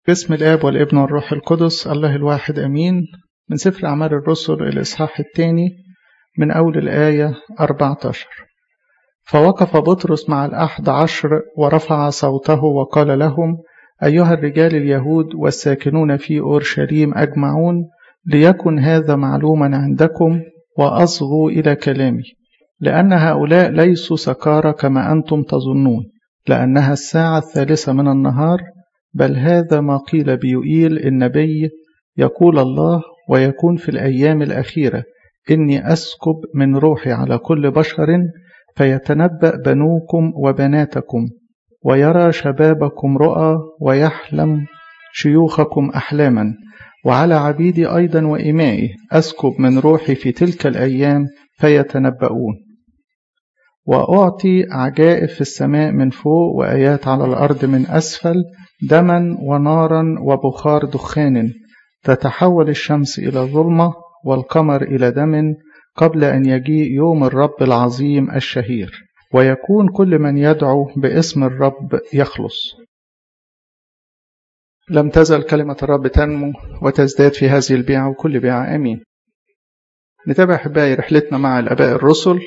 باسم الآب والابن والروح القدس الله الواحد أمين من سفر أعمال الرسل الإصحاح الثاني من أول الآية 14 فوقف بطرس مع الأحد عشر ورفع صوته وقال لهم أيها الرجال اليهود والساكنون في أورشليم أجمعون ليكن هذا معلوما عندكم وأصغوا إلى كلامي لأن هؤلاء ليسوا سكارى كما أنتم تظنون لأنها الساعة الثالثة من النهار بل هذا ما قيل بيوئيل النبي يقول الله ويكون في الأيام الأخيرة إني أسكب من روحي على كل بشر فيتنبأ بنوكم وبناتكم ويرى شبابكم رؤى ويحلم شيوخكم أحلاما وعلى عبيدي أيضا وإمائي أسكب من روحي في تلك الأيام فيتنبؤون وأعطي عجائب في السماء من فوق وآيات على الأرض من أسفل دما ونارا وبخار دخان تتحول الشمس إلى ظلمة والقمر إلى دم قبل أن يجيء يوم الرب العظيم الشهير ويكون كل من يدعو باسم الرب يخلص لم تزل كلمة الرب تنمو وتزداد في هذه البيعة وكل بيعة أمين نتابع أحبائي رحلتنا مع الآباء الرسل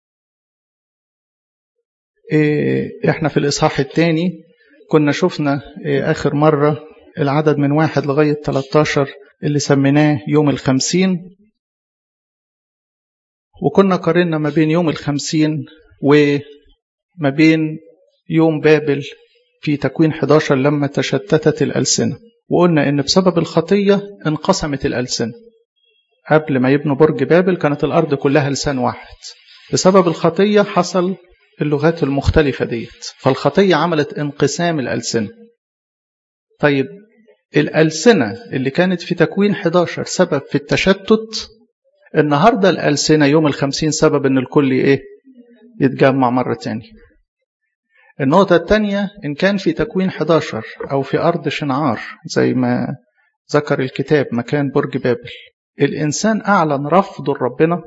إحنا في الإصحاح الثاني كنا شفنا آخر مرة العدد من واحد لغاية 13 اللي سميناه يوم الخمسين وكنا قارنا ما بين يوم الخمسين وما بين يوم بابل في تكوين 11 لما تشتتت الألسنة وقلنا إن بسبب الخطية انقسمت الألسنة قبل ما يبنوا برج بابل كانت الأرض كلها لسان واحد بسبب الخطية حصل اللغات المختلفة ديت فالخطية عملت انقسام الألسنة طيب الألسنة اللي كانت في تكوين 11 سبب في التشتت النهاردة الألسنة يوم الخمسين سبب ان الكل ايه يتجمع مرة تانية النقطة الثانية إن كان في تكوين 11 أو في أرض شنعار زي ما ذكر الكتاب مكان برج بابل الإنسان أعلن رفضه لربنا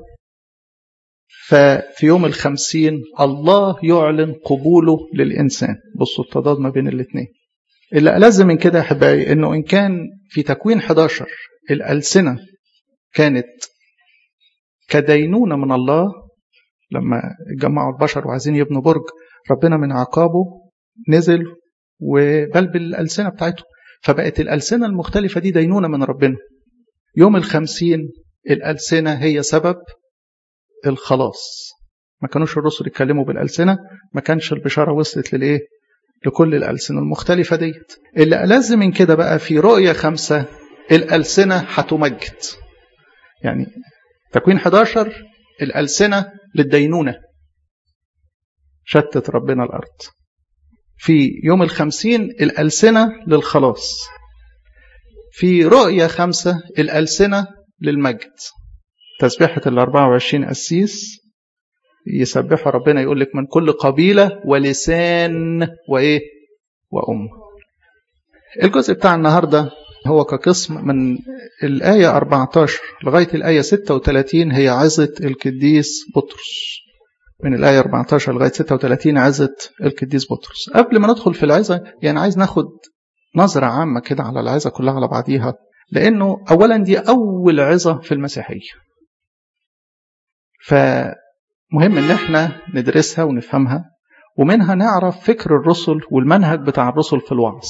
ففي يوم الخمسين الله يعلن قبوله للإنسان بصوا التضاد ما بين الاثنين اللي ألذ من كده يا أحبائي إنه إن كان في تكوين 11 الألسنة كانت كدينونة من الله لما جمعوا البشر وعايزين يبنوا برج ربنا من عقابه نزل وبلبل الألسنة بتاعته فبقت الألسنة المختلفة دي دينونة من ربنا يوم الخمسين الألسنة هي سبب الخلاص ما كانوش الرسل يتكلموا بالألسنة ما كانش البشارة وصلت للإيه لكل الألسنة المختلفة ديت اللي ألذ من كده بقى في رؤية خمسة الألسنة هتمجد يعني تكوين 11 الألسنة للدينونة شتت ربنا الأرض في يوم الخمسين الألسنة للخلاص في رؤية خمسة الألسنة للمجد تسبيحة ال 24 قسيس يسبحوا ربنا يقول لك من كل قبيلة ولسان وإيه وأم الجزء بتاع النهاردة هو كقسم من الآية 14 لغاية الآية 36 هي عظة القديس بطرس من الآية 14 لغاية 36 عظة القديس بطرس قبل ما ندخل في العظة يعني عايز ناخد نظرة عامة كده على العظة كلها على بعضيها لأنه أولا دي أول عظة في المسيحية فمهم إن احنا ندرسها ونفهمها ومنها نعرف فكر الرسل والمنهج بتاع الرسل في الوعظ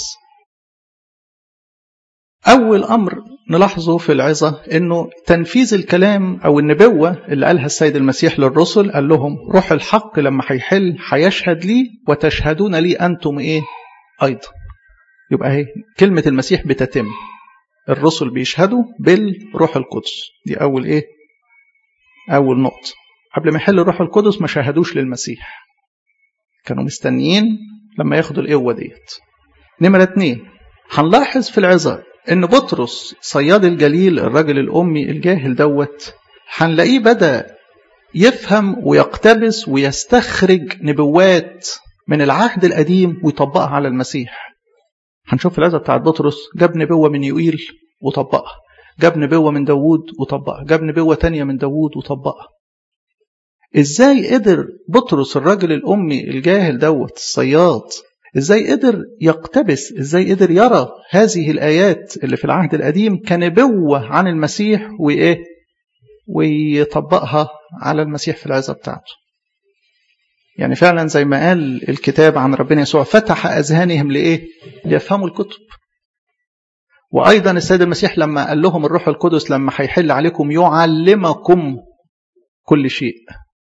أول أمر نلاحظه في العظة إنه تنفيذ الكلام أو النبوة اللي قالها السيد المسيح للرسل قال لهم روح الحق لما هيحل هيشهد لي وتشهدون لي أنتم إيه أيضا يبقى هي كلمة المسيح بتتم الرسل بيشهدوا بالروح القدس دي أول إيه أول نقطة قبل ما يحل الروح القدس ما شاهدوش للمسيح كانوا مستنيين لما ياخدوا القوة ديت نمرة اتنين هنلاحظ في العظة ان بطرس صياد الجليل الراجل الامي الجاهل دوت هنلاقيه بدا يفهم ويقتبس ويستخرج نبوات من العهد القديم ويطبقها على المسيح هنشوف في العزة بتاعت بطرس جاب نبوة من يوئيل وطبقها جاب نبوة من داوود وطبقها جاب نبوة تانية من داوود وطبقها ازاي قدر بطرس الراجل الامي الجاهل دوت الصياد ازاي قدر يقتبس ازاي قدر يرى هذه الآيات اللي في العهد القديم كنبوة عن المسيح وإيه ويطبقها على المسيح في العظة بتاعته يعني فعلا زي ما قال الكتاب عن ربنا يسوع فتح أذهانهم لإيه ليفهموا الكتب وأيضا السيد المسيح لما قال لهم الروح القدس لما هيحل عليكم يعلمكم كل شيء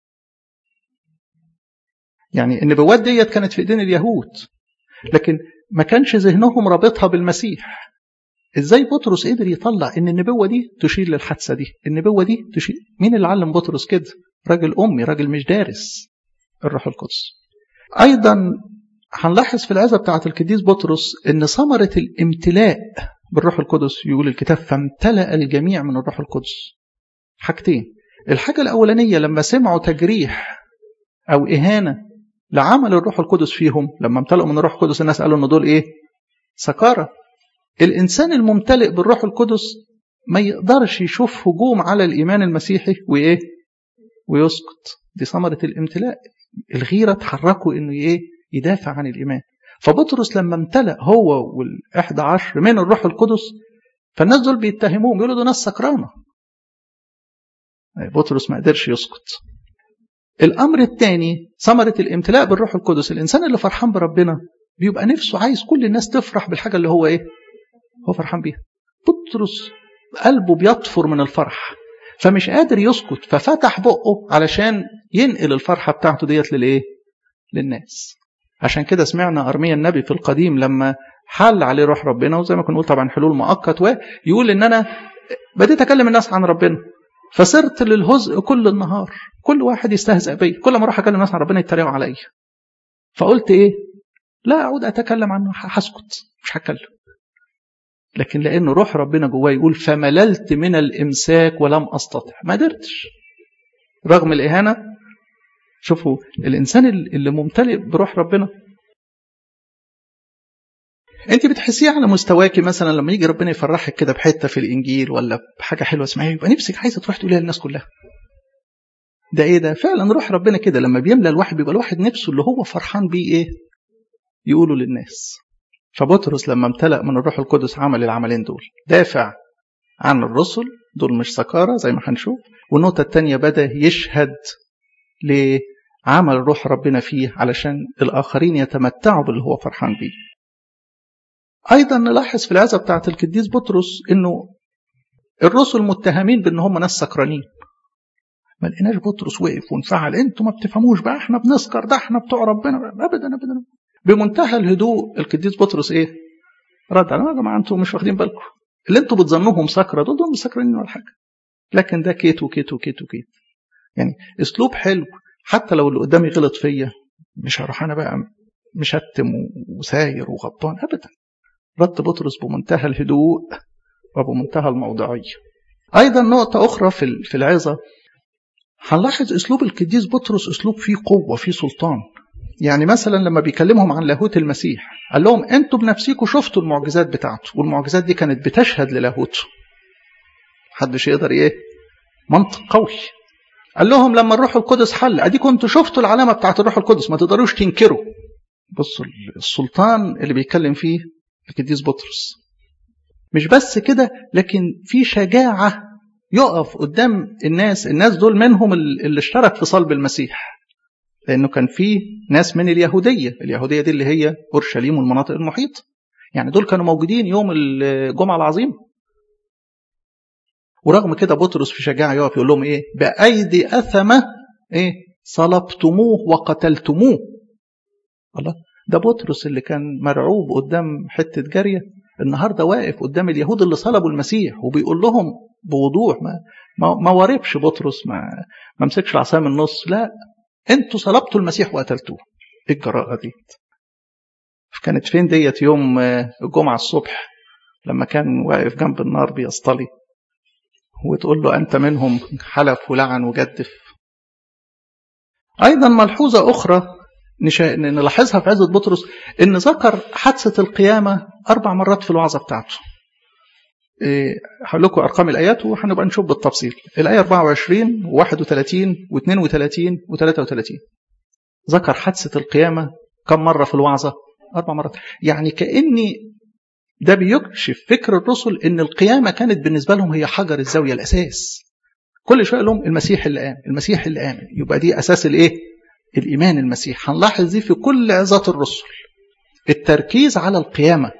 يعني النبوات ديت كانت في ايدين اليهود لكن ما كانش ذهنهم رابطها بالمسيح ازاي بطرس قدر يطلع ان النبوه دي تشير للحادثه دي النبوه دي تشير مين اللي علم بطرس كده راجل امي راجل مش دارس الروح القدس ايضا هنلاحظ في العزة بتاعة القديس بطرس ان ثمرة الامتلاء بالروح القدس يقول الكتاب فامتلأ الجميع من الروح القدس حاجتين الحاجة الأولانية لما سمعوا تجريح أو إهانة لعمل الروح القدس فيهم لما امتلأوا من الروح القدس الناس قالوا إن دول إيه سكارة الإنسان الممتلئ بالروح القدس ما يقدرش يشوف هجوم على الإيمان المسيحي وإيه ويسكت دي ثمرة الامتلاء الغيرة تحركوا إنه إيه يدافع عن الإيمان فبطرس لما امتلأ هو والإحدى عشر من الروح القدس فالناس دول بيتهموهم يقولوا دول ناس سكرانة بطرس ما قدرش يسكت الأمر الثاني ثمرة الامتلاء بالروح القدس الإنسان اللي فرحان بربنا بيبقى نفسه عايز كل الناس تفرح بالحاجة اللي هو إيه هو فرحان بيها بطرس قلبه بيطفر من الفرح فمش قادر يسكت ففتح بقه علشان ينقل الفرحة بتاعته ديت للإيه للناس عشان كده سمعنا أرميا النبي في القديم لما حل عليه روح ربنا وزي ما كنا نقول طبعا حلول مؤقت ويقول ان انا بديت اكلم الناس عن ربنا فصرت للهزء كل النهار كل واحد يستهزأ بي كل ما اروح اكلم الناس عن ربنا يتريقوا عليا فقلت ايه لا اعود اتكلم عنه هسكت مش هتكلم لكن لان روح ربنا جواي يقول فمللت من الامساك ولم استطع ما قدرتش رغم الاهانه شوفوا الانسان اللي ممتلئ بروح ربنا انت بتحسيه على مستواك مثلا لما يجي ربنا يفرحك كده بحته في الانجيل ولا بحاجه حلوه اسمعيها يبقى نفسك عايزه تروح تقوليها للناس كلها ده ايه ده فعلا روح ربنا كده لما بيملى الواحد بيبقى الواحد نفسه اللي هو فرحان بيه ايه يقولوا للناس فبطرس لما امتلأ من الروح القدس عمل العملين دول دافع عن الرسل دول مش سكارة زي ما هنشوف والنقطة الثانية بدأ يشهد لعمل روح ربنا فيه علشان الآخرين يتمتعوا باللي هو فرحان بيه أيضا نلاحظ في العزة بتاعة القديس بطرس إنه الرسل متهمين بإن هم ناس سكرانين ما لقيناش بطرس وقف وانفعل انتوا ما بتفهموش بقى احنا بنسكر ده احنا بتوع ربنا ابدا ابدا بمنتهى الهدوء القديس بطرس ايه رد على يا جماعه انتوا مش واخدين بالكم اللي انتوا بتظنوهم سكره دول دول مش سكرانين ولا حاجه لكن ده كيت وكيت وكيت وكيت يعني اسلوب حلو حتى لو اللي قدامي غلط فيا مش هروح انا بقى مشتم وساير وغضبان ابدا رد بطرس بمنتهى الهدوء وبمنتهى الموضوعيه ايضا نقطه اخرى في في العظه هنلاحظ اسلوب القديس بطرس اسلوب فيه قوه فيه سلطان يعني مثلا لما بيكلمهم عن لاهوت المسيح قال لهم انتوا بنفسكم شفتوا المعجزات بتاعته والمعجزات دي كانت بتشهد للاهوته محدش يقدر ايه منطق قوي قال لهم لما الروح القدس حل ادي كنتوا شفتوا العلامه بتاعت الروح القدس ما تقدروش تنكروا بصوا السلطان اللي بيتكلم فيه القديس بطرس مش بس كده لكن في شجاعه يقف قدام الناس الناس دول منهم اللي اشترك في صلب المسيح لانه كان في ناس من اليهوديه اليهوديه دي اللي هي اورشليم والمناطق المحيطه يعني دول كانوا موجودين يوم الجمعه العظيمه ورغم كده بطرس في شجاعه يقف يقول لهم ايه بايدي اثمه ايه صلبتموه وقتلتموه الله ده بطرس اللي كان مرعوب قدام حته جاريه النهارده واقف قدام اليهود اللي صلبوا المسيح وبيقول لهم بوضوح ما ما, ما وربش بطرس ما ما مسكش العصا من النص لا انتوا صلبتوا المسيح وقتلتوه ايه الجراءه دي كانت فين ديت يوم الجمعه الصبح لما كان واقف جنب النار بيصطلي وتقول له انت منهم حلف ولعن وجدف ايضا ملحوظه اخرى نلاحظها في عزة بطرس ان ذكر حادثه القيامه اربع مرات في الوعظه بتاعته هقول لكم ارقام الايات وهنبقى نشوف بالتفصيل الايه 24 و31 و32 و33 ذكر حادثه القيامه كم مره في الوعظه أربع مرات يعني كأني ده بيكشف فكر الرسل ان القيامة كانت بالنسبة لهم هي حجر الزاوية الأساس كل شوية لهم المسيح اللي قام المسيح اللي قام يبقى دي أساس الإيه الإيمان المسيح هنلاحظ دي في كل عظات الرسل التركيز على القيامة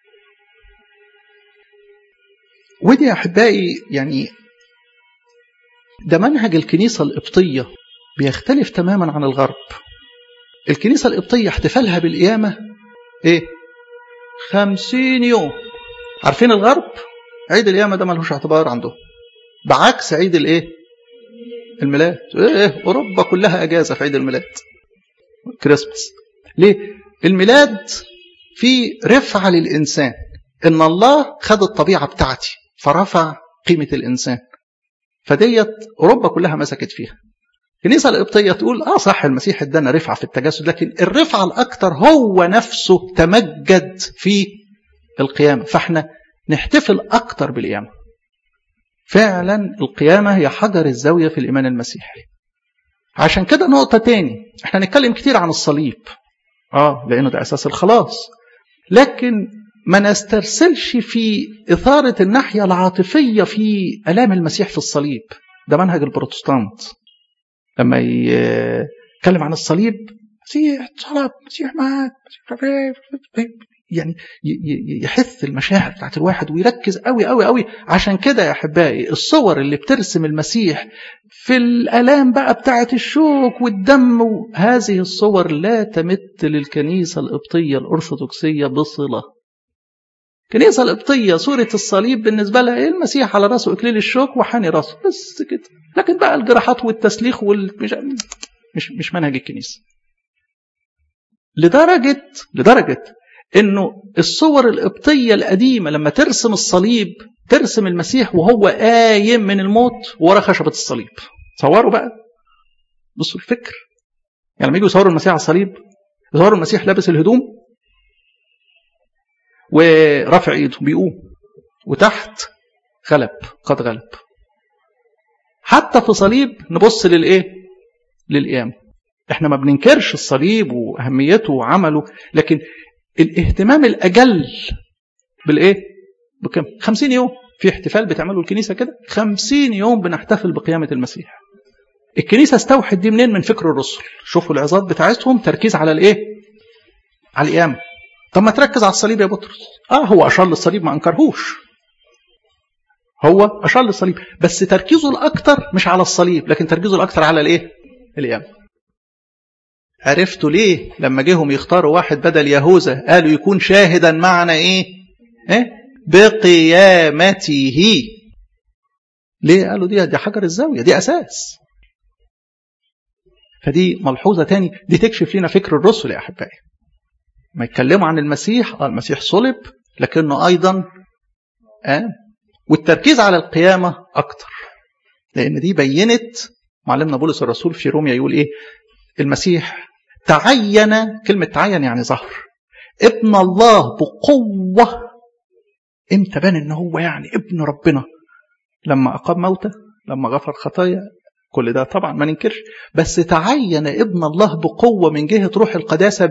ودي يا أحبائي يعني ده منهج الكنيسة القبطية بيختلف تماما عن الغرب الكنيسة القبطية احتفالها بالقيامة ايه خمسين يوم عارفين الغرب عيد القيامة ده ملهوش اعتبار عندهم بعكس عيد الايه الميلاد ايه اوروبا كلها اجازة في عيد الميلاد كريسماس ليه الميلاد في رفعة للإنسان إن الله خد الطبيعة بتاعتي فرفع قيمة الإنسان فديت أوروبا كلها مسكت فيها الكنيسة القبطية تقول آه صح المسيح ادانا رفعة في التجسد لكن الرفعة الأكثر هو نفسه تمجد في القيامة فاحنا نحتفل أكثر بالقيامة فعلا القيامة هي حجر الزاوية في الإيمان المسيحي عشان كده نقطة تاني احنا نتكلم كتير عن الصليب اه لأنه ده أساس الخلاص لكن ما نسترسلش في إثارة الناحية العاطفية في ألام المسيح في الصليب ده منهج البروتستانت لما يتكلم عن الصليب مسيح صلب مسيح مات يعني يحث المشاعر بتاعت الواحد ويركز قوي قوي قوي عشان كده يا احبائي الصور اللي بترسم المسيح في الالام بقى بتاعت الشوك والدم هذه الصور لا تمت للكنيسه القبطيه الارثوذكسيه بصله الكنيسه القبطيه صوره الصليب بالنسبه لها ايه المسيح على راسه اكليل الشوك وحاني راسه بس كده لكن بقى الجراحات والتسليخ والمش مش مش منهج الكنيسه لدرجه لدرجه انه الصور القبطيه القديمه لما ترسم الصليب ترسم المسيح وهو قايم من الموت ورا خشبه الصليب تصوروا بقى بصوا الفكر يعني لما يجوا يصوروا المسيح على الصليب يصوروا المسيح لابس الهدوم ورافع ايده بيقوم وتحت غلب قد غلب حتى في صليب نبص للايه للقيامه احنا ما بننكرش الصليب واهميته وعمله لكن الاهتمام الاجل بالايه بكم 50 يوم في احتفال بتعمله الكنيسه كده 50 يوم بنحتفل بقيامه المسيح الكنيسه استوحت دي منين من فكر الرسل شوفوا العظات بتاعتهم تركيز على الايه على القيامه طب ما تركز على الصليب يا بطرس اه هو اشار للصليب ما انكرهوش هو اشار للصليب بس تركيزه الاكثر مش على الصليب لكن تركيزه الاكثر على الايه القيامه عرفتوا ليه لما جيهم يختاروا واحد بدل يهوذا قالوا يكون شاهدا معنا ايه ايه بقيامته ليه قالوا دي دي حجر الزاويه دي اساس فدي ملحوظه تاني دي تكشف لنا فكر الرسل يا احبائي ما يتكلموا عن المسيح اه المسيح صلب لكنه ايضا آه والتركيز على القيامه اكتر لان دي بينت معلمنا بولس الرسول في روميا يقول ايه المسيح تعين كلمة تعين يعني ظهر ابن الله بقوة امتى بان ان هو يعني ابن ربنا لما اقام موته لما غفر خطايا كل ده طبعا ما ننكرش بس تعين ابن الله بقوة من جهة روح القداسة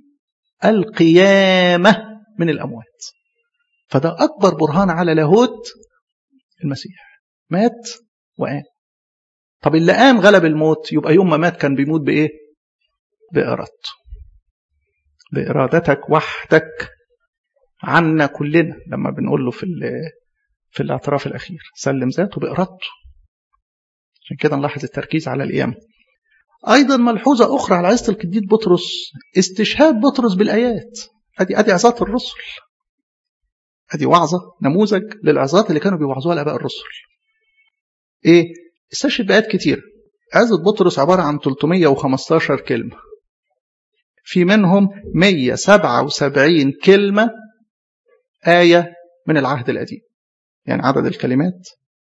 بالقيامة من الأموات فده أكبر برهان على لاهوت المسيح مات وقام طب اللي قام غلب الموت يبقى يوم ما مات كان بيموت بإيه بإرادته بإرادتك وحدك عنا كلنا لما بنقول له في في الاعتراف الأخير سلم ذاته بإرادته عشان كده نلاحظ التركيز على القيامة أيضا ملحوظة أخرى على عزة القديس بطرس استشهاد بطرس بالآيات أدي أدي عظات الرسل أدي وعظة نموذج للعظات اللي كانوا بيوعظوها الآباء الرسل إيه استشهد بآيات كتير عزة بطرس عبارة عن 315 كلمة في منهم 177 كلمة آية من العهد القديم يعني عدد الكلمات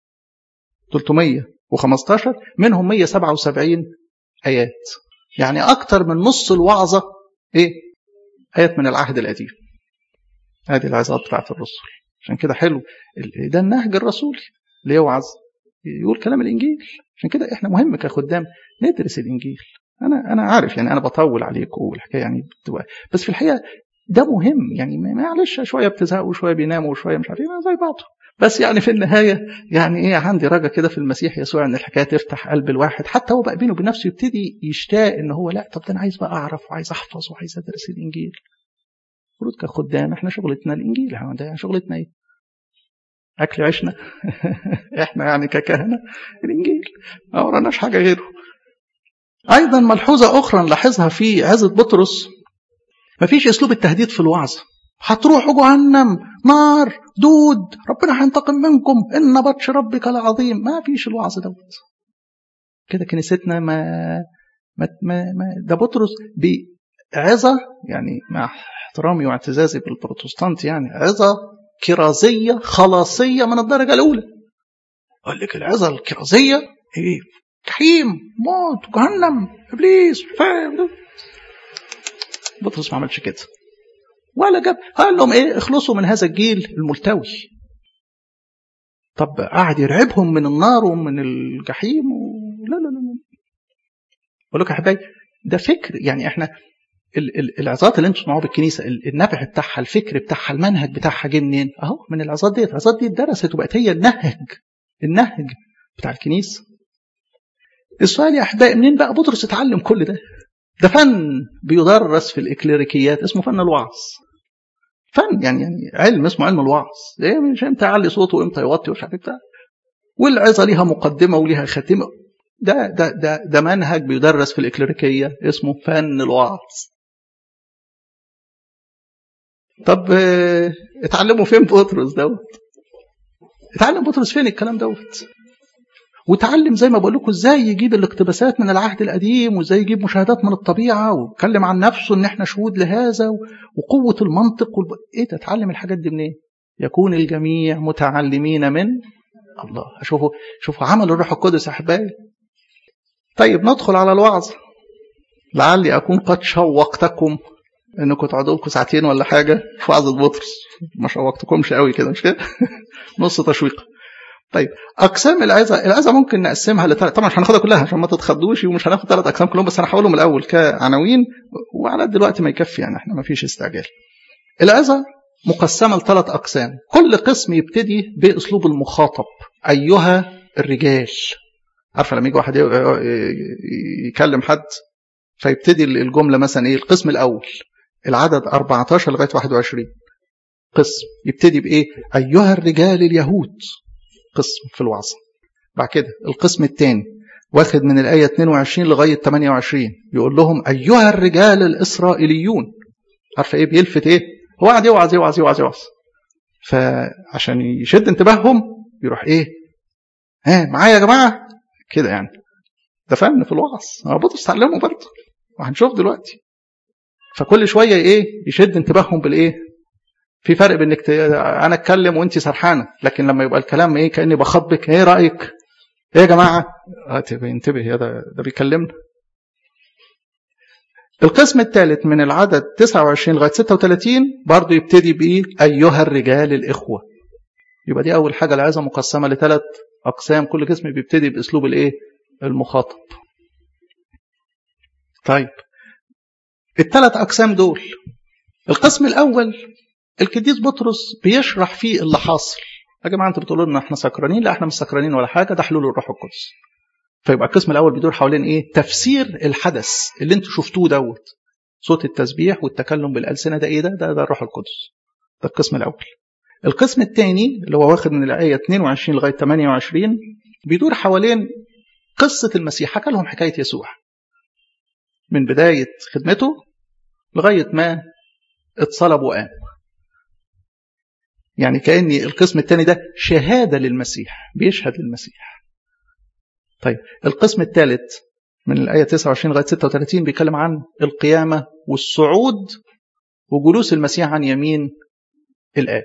315 منهم 177 آيات يعني أكتر من نص الوعظة إيه؟ آيات من العهد القديم هذه العظات بتاعت الرسل عشان كده حلو ده النهج الرسولي اللي يوعظ يقول كلام الإنجيل عشان كده إحنا مهم كخدام ندرس الإنجيل أنا أنا عارف يعني أنا بطول عليكم والحكاية يعني بتبقى بس في الحقيقة ده مهم يعني معلش شويه بتزهقوا وشويه بيناموا وشويه مش عارفين زي بعضه بس يعني في النهايه يعني ايه عندي رجا كده في المسيح يسوع ان الحكايه تفتح قلب الواحد حتى هو بقى بينه وبين نفسه يبتدي يشتاق ان هو لا طب ده انا عايز بقى اعرف وعايز احفظ وعايز ادرس الانجيل المفروض كخدام احنا شغلتنا الانجيل احنا ده شغلتنا ايه؟ اكل عيشنا احنا يعني ككهنه الانجيل ما وراناش حاجه غيره ايضا ملحوظه اخرى نلاحظها في عزه بطرس مفيش اسلوب التهديد في الوعظ هتروحوا جهنم نار دود ربنا هينتقم منكم ان بطش ربك لعظيم ما فيش الوعظ دوت كده كنيستنا ما ما, ما, ما ده بطرس بعظه يعني مع احترامي واعتزازي بالبروتستانت يعني عظه كرازيه خلاصيه من الدرجه الاولى اقول لك العظه الكرازيه ايه جحيم موت جهنم ابليس فاهم بطرس ما عملش كده ولا جاب قال لهم ايه اخلصوا من هذا الجيل الملتوي طب قعد يرعبهم من النار ومن الجحيم و... لا لا لا لا بقول لكم يا حبايبي ده فكر يعني احنا العظات اللي انتم تسمعوها بالكنيسه النبع بتاعها الفكر بتاعها المنهج بتاعها جه منين؟ اهو من العظات ديت، العظات دي اتدرست وبقت هي النهج النهج بتاع الكنيسه. السؤال يا احبائي منين بقى بطرس اتعلم كل ده؟ ده فن بيدرس في الاكليريكيات اسمه فن الوعظ. فن يعني يعني علم اسمه علم الوعظ، ايه مش امتى يعلي صوته وامتى يوطي ومش عارف بتاع. والعظه ليها مقدمه وليها خاتمه ده ده ده ده منهج بيدرس في الاكليريكيه اسمه فن الوعظ. طب اتعلموا فين بطرس دوت؟ اتعلم بطرس فين الكلام دوت؟ وتعلم زي ما بقول لكم ازاي يجيب الاقتباسات من العهد القديم وازاي يجيب مشاهدات من الطبيعه ويتكلم عن نفسه ان احنا شهود لهذا وقوه المنطق والب... ايه ده اتعلم الحاجات دي منين؟ يكون الجميع متعلمين من الله شوفوا شوفوا عمل الروح القدس يا احبائي طيب ندخل على الوعظ لعلي اكون قد شوقتكم انكم تقعدوا لكم ساعتين ولا حاجه في وعظه بطرس ما شوقتكمش قوي كده مش كده نص تشويق طيب اقسام العظه العظه ممكن نقسمها لثلاث طبعا مش هناخدها كلها عشان ما تتخضوش ومش هناخد ثلاث اقسام كلهم بس انا هحاولهم الاول كعناوين وعلى قد الوقت ما يكفي يعني احنا ما فيش استعجال العظه مقسمه لثلاث اقسام كل قسم يبتدي باسلوب المخاطب ايها الرجال عارفه لما يجي واحد يكلم حد فيبتدي الجمله مثلا ايه القسم الاول العدد 14 لغايه 21 قسم يبتدي بايه ايها الرجال اليهود قسم في الوعظ بعد كده القسم الثاني واخد من الايه 22 لغايه 28 يقول لهم ايها الرجال الاسرائيليون عارفه ايه بيلفت ايه هو قاعد يوعظ يوعظ يوعظ يوعظ فعشان يشد انتباههم يروح ايه ها معايا يا جماعه كده يعني ده فن في الوعظ انا بطرس تعلمه برضه وهنشوف دلوقتي فكل شويه ايه يشد انتباههم بالايه في فرق بين انك انا اتكلم وانت سرحانه لكن لما يبقى الكلام ايه كاني بخاطبك ايه رايك ايه يا جماعه انتبه يا ده ده بيكلمنا القسم الثالث من العدد 29 لغايه 36 برضه يبتدي بايه ايها الرجال الاخوه يبقى دي اول حاجه العظه مقسمه لثلاث اقسام كل قسم بيبتدي باسلوب الايه المخاطب طيب الثلاث اقسام دول القسم الاول القديس بطرس بيشرح فيه اللي حاصل يا جماعه انتوا بتقولوا لنا احنا سكرانين لا احنا مش سكرانين ولا حاجه ده حلول الروح القدس فيبقى القسم الاول بيدور حوالين ايه تفسير الحدث اللي انتوا شفتوه دوت صوت التسبيح والتكلم بالالسنه ده ايه ده ده, ده الروح القدس ده القسم الاول القسم الثاني اللي هو واخد من الايه 22 لغايه 28 بيدور حوالين قصه المسيح حكى لهم حكايه يسوع من بدايه خدمته لغايه ما اتصلب وقام يعني كأن القسم الثاني ده شهادة للمسيح بيشهد للمسيح طيب القسم الثالث من الآية 29 لغاية 36 بيتكلم عن القيامة والصعود وجلوس المسيح عن يمين الآب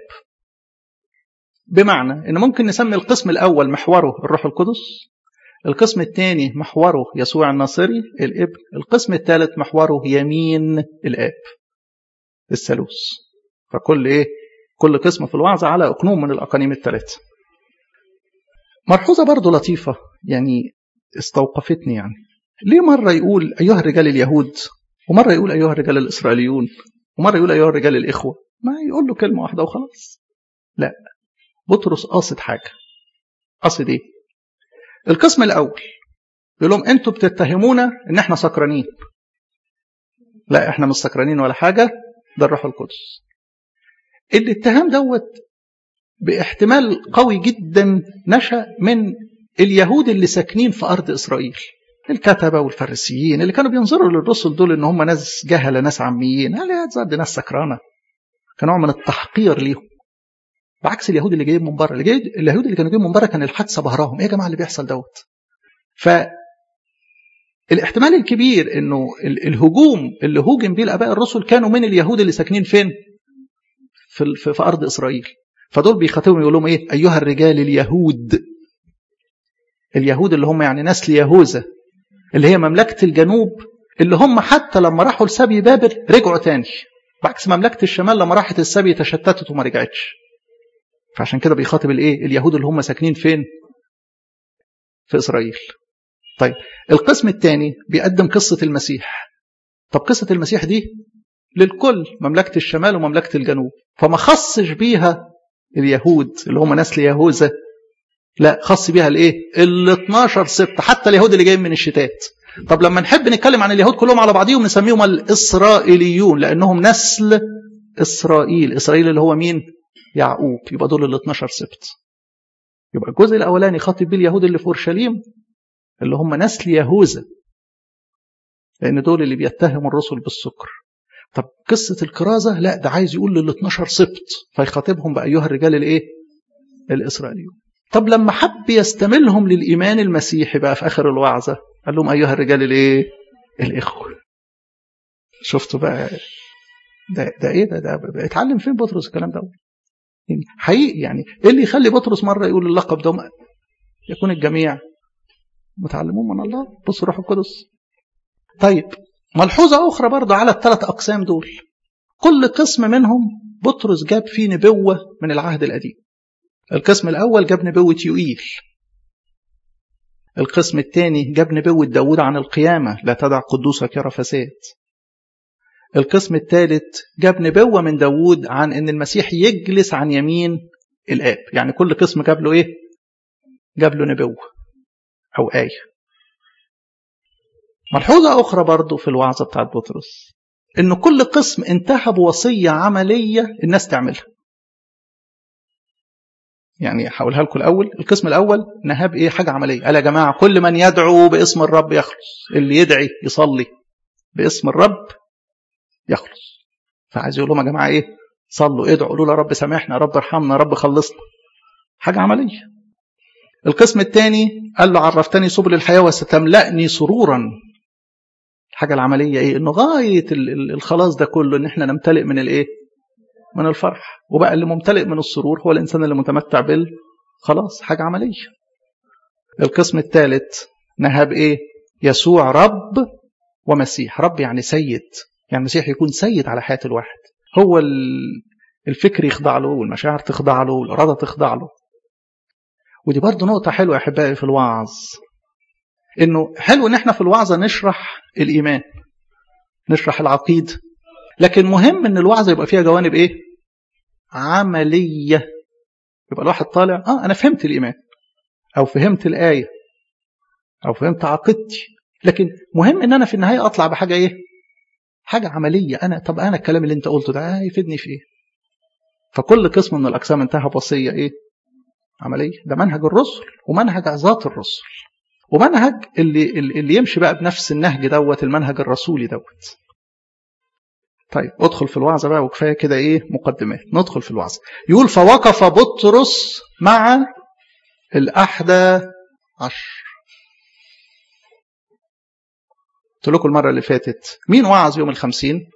بمعنى ان ممكن نسمي القسم الاول محوره الروح القدس القسم الثاني محوره يسوع الناصري الابن القسم الثالث محوره يمين الاب الثالوث فكل ايه كل قسم في الوعظ على اقنوم من الاقانيم الثلاثه ملحوظه برضه لطيفه يعني استوقفتني يعني ليه مره يقول ايها الرجال اليهود ومره يقول ايها الرجال الاسرائيليون ومره يقول ايها الرجال الاخوه ما يقول له كلمه واحده وخلاص لا بطرس قاصد حاجه قاصد ايه القسم الاول يقول لهم انتوا بتتهمونا ان احنا سكرانين لا احنا مش سكرانين ولا حاجه ده الروح القدس الاتهام دوت باحتمال قوي جدا نشا من اليهود اللي ساكنين في ارض اسرائيل الكتبه والفريسيين اللي كانوا بينظروا للرسل دول ان هم ناس جهله ناس عميين قال يا دي ناس سكرانه كنوع من التحقير ليهم بعكس اليهود اللي جايين من بره اللي جاي اليهود اللي كانوا جايين من بره كان الحادثه بهراهم ايه يا جماعه اللي بيحصل دوت ف الاحتمال الكبير انه الهجوم اللي هوجم بيه الاباء الرسل كانوا من اليهود اللي ساكنين فين في, في, في ارض اسرائيل فدول بيخاطبهم يقول لهم ايه ايها الرجال اليهود اليهود اللي هم يعني نسل يهوذا اللي هي مملكه الجنوب اللي هم حتى لما راحوا لسبي بابل رجعوا تاني بعكس مملكه الشمال لما راحت السبي تشتتت وما رجعتش فعشان كده بيخاطب الايه اليهود اللي هم ساكنين فين في اسرائيل طيب القسم الثاني بيقدم قصه المسيح طب قصه المسيح دي للكل مملكه الشمال ومملكه الجنوب فما خصش بيها اليهود اللي هم نسل يهوذا لا خص بيها الايه ال 12 سبت حتى اليهود اللي جايين من الشتات طب لما نحب نتكلم عن اليهود كلهم على بعضهم نسميهم الاسرائيليون لانهم نسل اسرائيل اسرائيل اللي هو مين يعقوب يبقى دول ال 12 سبت يبقى الجزء الاولاني خاطب بيه اليهود اللي في اورشليم اللي هم نسل يهوذا لان دول اللي بيتهموا الرسل بالسكر طب قصه الكرازه لا ده عايز يقول لل 12 سبت فيخاطبهم بايها الرجال الايه الاسرائيليون طب لما حب يستملهم للايمان المسيحي بقى في اخر الوعظه قال لهم ايها الرجال الايه الاخوه شفتوا بقى ده ده ايه ده ده اتعلم فين بطرس الكلام ده يعني حقيقي يعني ايه اللي يخلي بطرس مره يقول اللقب ده يكون الجميع متعلمون من الله بص الروح القدس طيب ملحوظة أخرى برضه على الثلاث أقسام دول كل قسم منهم بطرس جاب فيه نبوة من العهد القديم القسم الأول جاب نبوة يوئيل القسم الثاني جاب نبوة داود عن القيامة لا تدع قدوسك يرى فساد القسم الثالث جاب نبوة من داود عن أن المسيح يجلس عن يمين الآب يعني كل قسم جاب له إيه جاب له نبوة أو آية ملحوظة أخرى برضو في الوعظة بتاعت بطرس إن كل قسم انتهى بوصية عملية الناس تعملها يعني هقولها لكم الأول القسم الأول نهى بإيه حاجة عملية قال يا جماعة كل من يدعو باسم الرب يخلص اللي يدعي يصلي باسم الرب يخلص فعايز يقول لهم يا جماعة إيه صلوا ادعوا قولوا يا رب سامحنا يا رب ارحمنا يا رب خلصنا حاجة عملية القسم الثاني قال له عرفتني سبل الحياة وستملأني سرورا الحاجة العملية ايه انه غاية الخلاص ده كله ان احنا نمتلئ من الايه من الفرح وبقى اللي ممتلئ من السرور هو الانسان اللي متمتع بال خلاص حاجة عملية القسم الثالث نهى بايه يسوع رب ومسيح رب يعني سيد يعني المسيح يكون سيد على حياة الواحد هو الفكر يخضع له والمشاعر تخضع له والإرادة تخضع له ودي برضه نقطة حلوة يا أحبائي في الوعظ إنه حلو إن إحنا في الوعظة نشرح الإيمان نشرح العقيدة لكن مهم إن الوعظة يبقى فيها جوانب إيه؟ عملية يبقى الواحد طالع آه أنا فهمت الإيمان أو فهمت الآية أو فهمت عقيدتي لكن مهم إن أنا في النهاية أطلع بحاجة إيه؟ حاجة عملية أنا طب أنا الكلام اللي أنت قلته ده هيفيدني في إيه؟ فكل قسم من الأقسام انتهى بوصية إيه؟ عملية ده منهج الرسل ومنهج ذات الرسل ومنهج اللي, اللي يمشي بقى بنفس النهج دوت المنهج الرسولي دوت طيب ادخل في الوعظة بقى وكفاية كده ايه مقدمات ندخل في الوعظة يقول فوقف بطرس مع الأحدى عشر قلت لكم المرة اللي فاتت مين وعظ يوم الخمسين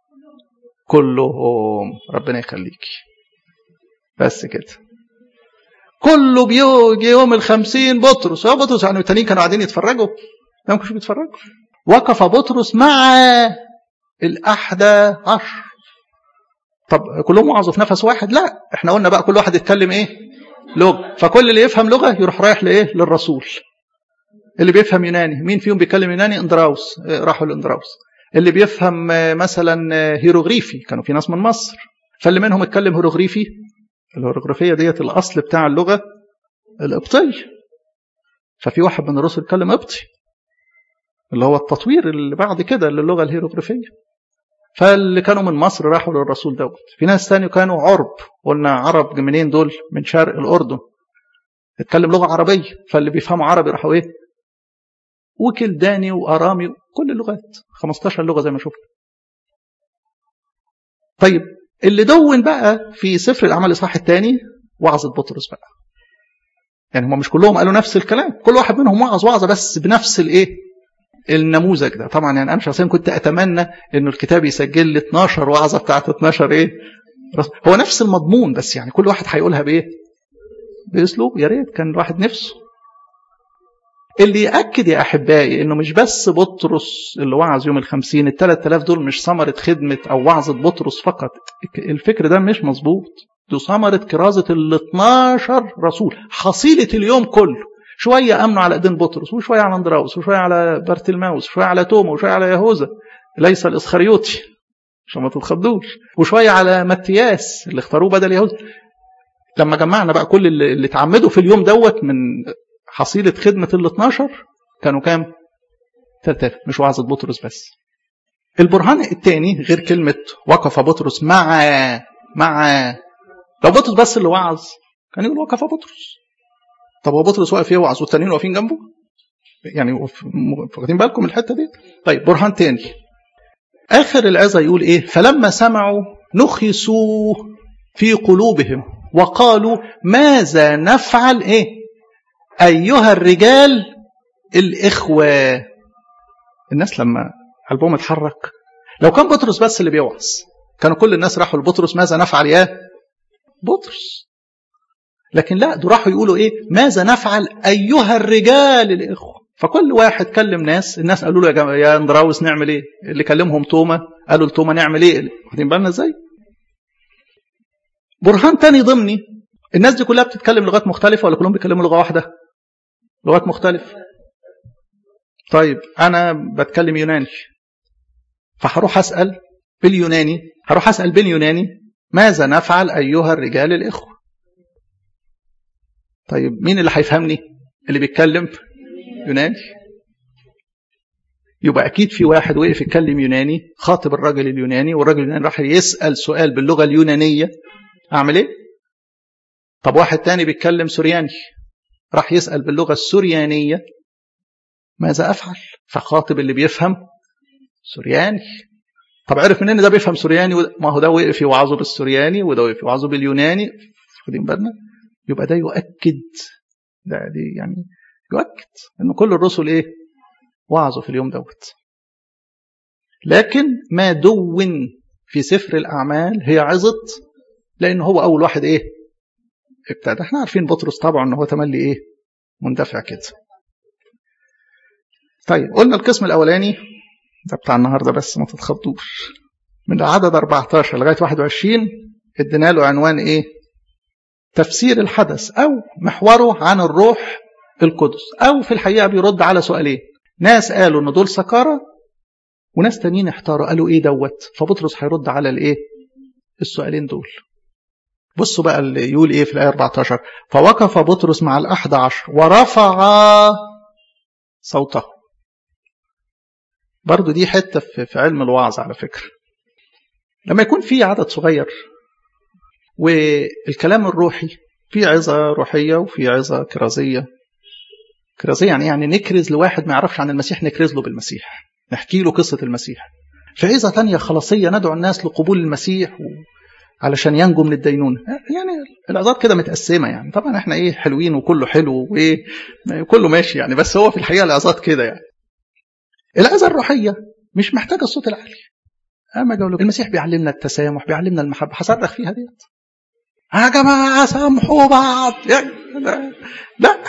كلهم ربنا يخليك بس كده كله بيجي يوم الخمسين بطرس هو بطرس يعني التانيين كانوا قاعدين يتفرجوا ما كانوش بيتفرجوا وقف بطرس مع الأحدى عشر طب كلهم وعظوا في نفس واحد لا احنا قلنا بقى كل واحد يتكلم ايه لغة فكل اللي يفهم لغة يروح رايح لايه للرسول اللي بيفهم يوناني مين فيهم بيتكلم يوناني اندراوس راحوا لاندراوس اللي بيفهم مثلا هيروغليفي كانوا في ناس من مصر فاللي منهم اتكلم هيروغليفي الهيروغليفيه ديت الاصل بتاع اللغه القبطيه ففي واحد من الرسل اتكلم قبطي اللي هو التطوير اللي بعد كده للغه الهيروغليفيه فاللي كانوا من مصر راحوا للرسول دوت في ناس تاني كانوا عرب قلنا عرب منين دول من شرق الاردن اتكلم لغه عربيه فاللي بيفهموا عربي راحوا ايه وكلداني وارامي كل اللغات 15 لغه زي ما شفنا طيب اللي دون بقى في سفر الاعمال الاصحاح الثاني وعظه بطرس بقى يعني هم مش كلهم قالوا نفس الكلام كل واحد منهم وعظ وعظه بس بنفس الايه النموذج ده طبعا يعني انا شخصيا كنت اتمنى انه الكتاب يسجل لي 12 وعظه بتاعت 12 ايه هو نفس المضمون بس يعني كل واحد هيقولها بايه باسلوب يا ريت كان الواحد نفسه اللي يأكد يا أحبائي إنه مش بس بطرس اللي وعظ يوم الخمسين الثلاث آلاف دول مش ثمرة خدمة أو وعظة بطرس فقط الفكر ده مش مظبوط دي ثمرة كرازة ال 12 رسول حصيلة اليوم كله شوية أمنوا على إيدين بطرس وشوية على اندراوس وشوية على بارتلماوس وشوية على توما وشوية على يهوذا ليس الإسخريوطي عشان ما تتخضوش وشوية على متياس اللي اختاروه بدل يهوذا لما جمعنا بقى كل اللي, اللي اتعمدوا في اليوم دوت من حصيلة خدمة ال 12 كانوا كام؟ 3000 مش وعظة بطرس بس. البرهان الثاني غير كلمة وقف بطرس مع مع لو بطرس بس اللي وعظ كان يقول وقف بطرس. طب هو بطرس واقف يوعظ والتانيين واقفين جنبه؟ يعني واخدين بالكم من الحتة دي؟ طيب برهان تاني. آخر العظة يقول إيه؟ فلما سمعوا نخسوا في قلوبهم وقالوا ماذا نفعل إيه؟ أيها الرجال الإخوة الناس لما قلبهم اتحرك لو كان بطرس بس اللي بيوعظ كانوا كل الناس راحوا لبطرس ماذا نفعل يا بطرس لكن لا دول راحوا يقولوا ايه ماذا نفعل ايها الرجال الاخوه فكل واحد كلم ناس الناس قالوا له يا, جماعة يا اندراوس نعمل ايه اللي كلمهم توما قالوا لتوما نعمل ايه واخدين بالنا ازاي برهان تاني ضمني الناس دي كلها بتتكلم لغات مختلفه ولا كلهم بيتكلموا لغه واحده لغات مختلفة طيب أنا بتكلم يوناني فهروح أسأل باليوناني هروح أسأل باليوناني ماذا نفعل أيها الرجال الإخوة طيب مين اللي هيفهمني اللي بيتكلم يوناني يبقى أكيد في واحد وقف يتكلم يوناني خاطب الراجل اليوناني والراجل اليوناني راح يسأل سؤال باللغة اليونانية أعمل إيه؟ طب واحد تاني بيتكلم سورياني راح يسأل باللغة السوريانية ماذا أفعل فخاطب اللي بيفهم سورياني طب عرف منين ده بيفهم سورياني ما هو ده وقف يوعظه بالسورياني وده وقف يوعظه باليوناني واخدين بالنا يبقى ده يؤكد ده دي يعني يؤكد ان كل الرسل ايه وعظوا في اليوم دوت لكن ما دون في سفر الاعمال هي عظت لان هو اول واحد ايه ابتدى احنا عارفين بطرس طبعا ان هو تملي ايه مندفع كده طيب قلنا القسم الاولاني ده بتاع النهارده بس ما تتخضوش من العدد 14 لغايه 21 ادينا له عنوان ايه تفسير الحدث او محوره عن الروح القدس او في الحقيقه بيرد على سؤالين ناس قالوا ان دول سكارى وناس تانيين احتاروا قالوا ايه دوت فبطرس هيرد على الايه السؤالين دول بصوا بقى اللي يقول ايه في الآية 14 فوقف بطرس مع الأحد عشر ورفع صوته برضو دي حتة في علم الوعظ على فكرة لما يكون في عدد صغير والكلام الروحي في عظة روحية وفي عظة كرازية كرازية يعني يعني نكرز لواحد ما يعرفش عن المسيح نكرز له بالمسيح نحكي له قصة المسيح في عظة تانية خلاصيه ندعو الناس لقبول المسيح و... علشان ينجو من الدينونة يعني العظات كده متقسمة يعني طبعا احنا ايه حلوين وكله حلو وايه كله ماشي يعني بس هو في الحقيقة العظات كده يعني العظة الروحية مش محتاجة الصوت العالي اما اقول لك المسيح بيعلمنا التسامح بيعلمنا المحبة هصرخ فيها ديت يا جماعة سامحوا بعض يعني لا, لا.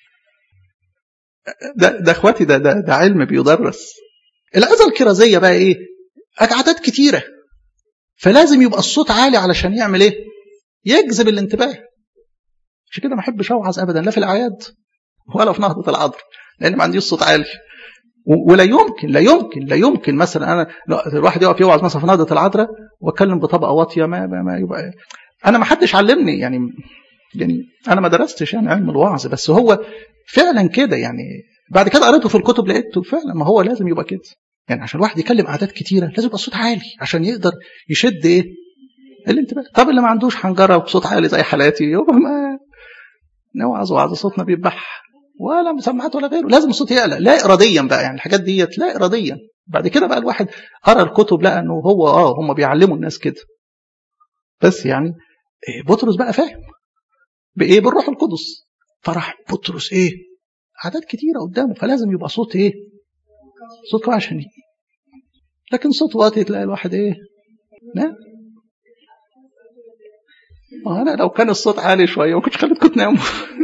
ده ده اخواتي ده ده ده علم بيدرس العظة الكرازية بقى ايه عادات كتيره فلازم يبقى الصوت عالي علشان يعمل ايه يجذب الانتباه عشان كده ما احبش اوعظ ابدا لا في الاعياد ولا في نهضه العذر لان ما عنديش صوت عالي ولا يمكن لا يمكن لا يمكن مثلا انا الواحد يقف يوعظ مثلا في نهضه العذراء واتكلم بطبقه واطيه ما, ما, ما يبقى انا ما حدش علمني يعني يعني انا ما درستش يعني علم الوعظ بس هو فعلا كده يعني بعد كده قريته في الكتب لقيته فعلا ما هو لازم يبقى كده يعني عشان الواحد يكلم اعداد كتيره لازم يبقى الصوت عالي عشان يقدر يشد ايه الانتباه طب اللي ما عندوش حنجره بصوت عالي زي حالاتي يبقى ما نوعظ وعظ صوتنا بيبح ولا مسمعات ولا غيره لازم الصوت يعلى لا اراديا بقى يعني الحاجات ديت لا اراديا بعد كده بقى الواحد قرا الكتب لقى انه هو اه هم بيعلموا الناس كده بس يعني بطرس بقى فاهم بايه بالروح القدس فراح بطرس ايه اعداد كتيره قدامه فلازم يبقى صوت ايه صوت قوي عشان لكن صوت واطي تلاقي الواحد ايه نعم ما انا لو كان الصوت عالي شويه ما كنتش خليتكم تناموا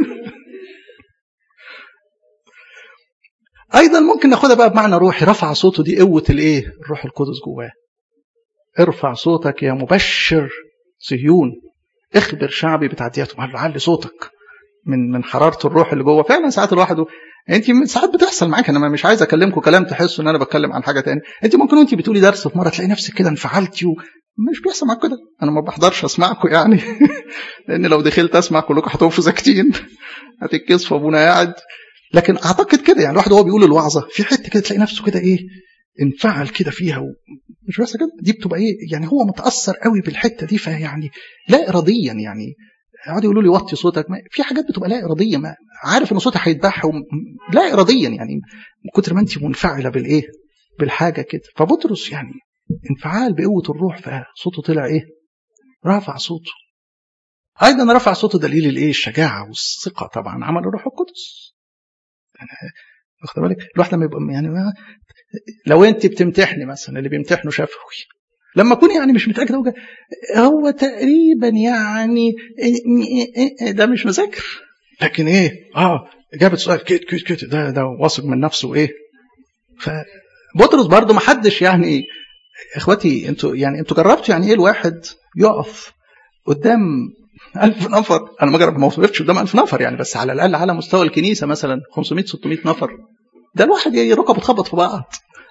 ايضا ممكن ناخدها بقى بمعنى روحي رفع صوته دي قوه الايه الروح القدس جواه ارفع صوتك يا مبشر صهيون اخبر شعبي بتعدياتهم قال له علي صوتك من من حراره الروح اللي جوه فعلا ساعات الواحد انت ساعات بتحصل معاك انا مش عايز اكلمكم كلام تحسوا ان انا بتكلم عن حاجه تاني انت ممكن وانت بتقولي درس في مره تلاقي نفسك كده انفعلتي مش بيحصل معاك كده انا ما بحضرش اسمعكم يعني لان لو دخلت اسمع كلكم هتقفوا ساكتين هتتكسفوا ابونا قاعد لكن اعتقد كده يعني الواحد وهو بيقول الوعظه في حته كده تلاقي نفسه كده ايه انفعل كده فيها مش بس كده دي بتبقى ايه يعني هو متاثر قوي بالحته دي فيعني لا اراديا يعني يقعدوا يقولوا لي وطي صوتك ما في حاجات بتبقى لا اراديه ما عارف ان صوتك هيتباح لا اراديا يعني من كتر ما انت منفعله بالايه بالحاجه كده فبطرس يعني انفعال بقوه الروح فصوته طلع ايه رفع صوته ايضا رفع صوته دليل الايه الشجاعه والثقه طبعا عمل الروح القدس يعني واخد بالك الواحد لما يبقى يعني لو انت بتمتحني مثلا اللي بيمتحنوا شفوي لما اكون يعني مش متاكد هو, هو تقريبا يعني ده مش مذاكر لكن ايه اه جابت سؤال كده كده كده ده ده واثق من نفسه ايه فبطرس برضه ما حدش يعني اخواتي انتوا يعني انتوا جربتوا يعني ايه الواحد يقف قدام ألف نفر أنا ما جرب ما وقفتش قدام ألف نفر يعني بس على الأقل على مستوى الكنيسة مثلا 500 600 نفر ده الواحد ركبه تخبط في بعض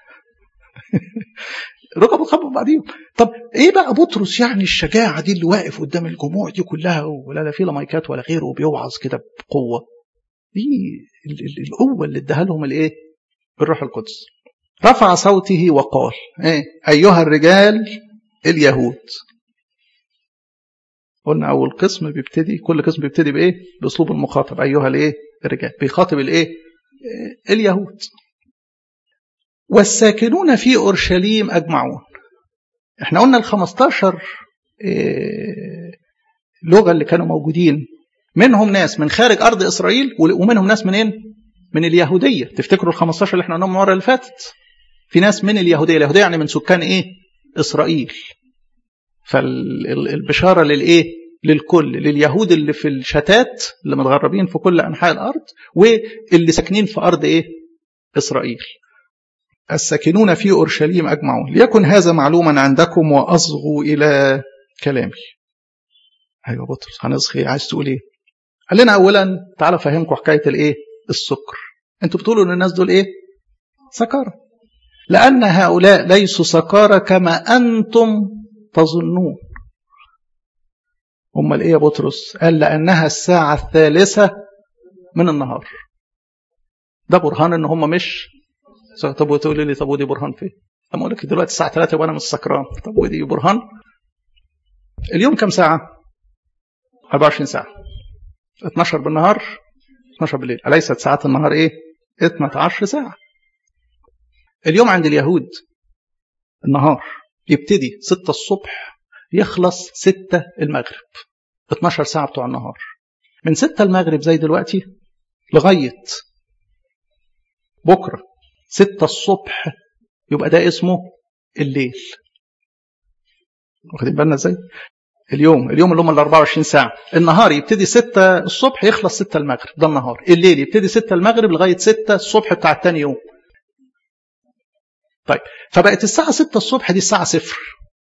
ركبه تخبط بعضيهم طب ايه بقى بطرس يعني الشجاعه دي اللي واقف قدام الجموع دي كلها ولا لا في لا مايكات ولا غيره وبيوعظ كده بقوه دي القوه اللي اداها لهم الايه الروح القدس رفع صوته وقال ايه ايها الرجال اليهود قلنا اول قسم بيبتدي كل قسم بيبتدي بايه باسلوب المخاطب ايها الايه الرجال بيخاطب الايه اليهود والساكنون في اورشليم اجمعون احنا قلنا ال 15 لغه اللي كانوا موجودين منهم ناس من خارج ارض اسرائيل ومنهم ناس منين من اليهوديه تفتكروا ال 15 اللي احنا قلناهم المره اللي فاتت في ناس من اليهوديه اليهوديه يعني من سكان ايه اسرائيل فالبشاره للايه للكل لليهود اللي في الشتات اللي متغربين في كل انحاء الارض واللي ساكنين في ارض ايه اسرائيل الساكنون في اورشليم اجمعون ليكن هذا معلوما عندكم واصغوا الى كلامي ايوه بطرس هنصغي عايز تقول ايه قال لنا اولا تعالى افهمكم حكايه الايه السكر انتوا بتقولوا ان الناس دول ايه سكارى لان هؤلاء ليسوا سكارى كما انتم تظنون امال ايه يا بطرس قال لانها الساعه الثالثه من النهار ده برهان ان هم مش طب وتقول لي طب ودي برهان فين اما اقول لك دلوقتي الساعه 3 وانا مش سكران طب ودي برهان اليوم كم ساعه 24 ساعه 12 بالنهار 12 بالليل اليست ساعات النهار ايه 12 ساعه اليوم عند اليهود النهار يبتدي 6 الصبح يخلص 6 المغرب 12 ساعة بتوع النهار من 6 المغرب زي دلوقتي لغاية بكرة 6 الصبح يبقى ده اسمه الليل واخدين بالنا ازاي؟ اليوم اليوم اللي هم ال 24 ساعة النهار يبتدي 6 الصبح يخلص 6 المغرب ده النهار الليل يبتدي 6 المغرب لغاية 6 الصبح بتاع التاني يوم طيب فبقت الساعة 6 الصبح دي الساعة صفر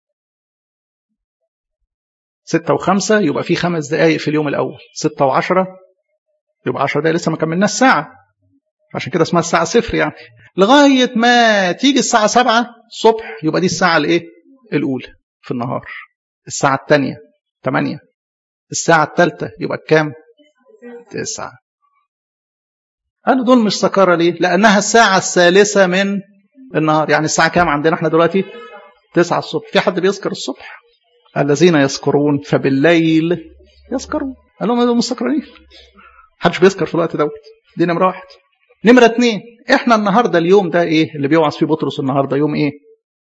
ستة وخمسة يبقى في خمس دقايق في اليوم الأول ستة وعشرة يبقى عشرة دقايق لسه ما كملناش ساعة عشان كده اسمها الساعة صفر يعني لغاية ما تيجي الساعة سبعة الصبح يبقى دي الساعة الايه الأولى في النهار الساعة الثانية ثمانية الساعة الثالثة يبقى كام تسعة قالوا دول مش سكارة ليه لأنها الساعة الثالثة من النهار يعني الساعة كام عندنا احنا دلوقتي تسعة الصبح في حد بيذكر الصبح الذين يذكرون فبالليل يذكرون قال لهم دول مستكررين محدش بيذكر في الوقت دوت دي نمرة واحد نمرة اتنين احنا النهاردة اليوم ده ايه اللي بيوعظ فيه بطرس النهاردة يوم ايه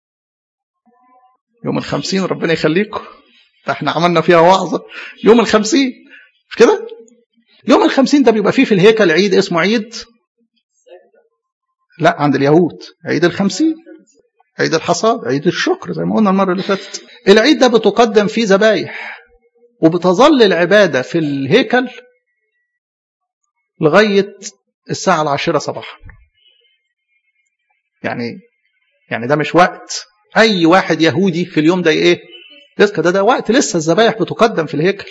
يوم الخمسين ربنا يخليكم ده احنا عملنا فيها وعظة يوم الخمسين مش كده يوم الخمسين ده بيبقى فيه في الهيكل عيد اسمه عيد لا عند اليهود عيد الخمسين عيد الحصاد عيد الشكر زي ما قلنا المرة اللي فاتت العيد ده بتقدم فيه ذبايح وبتظل العبادة في الهيكل لغاية الساعة العاشرة صباحا يعني يعني ده مش وقت أي واحد يهودي في اليوم ده إيه يذكر ده ده وقت لسه الذبايح بتقدم في الهيكل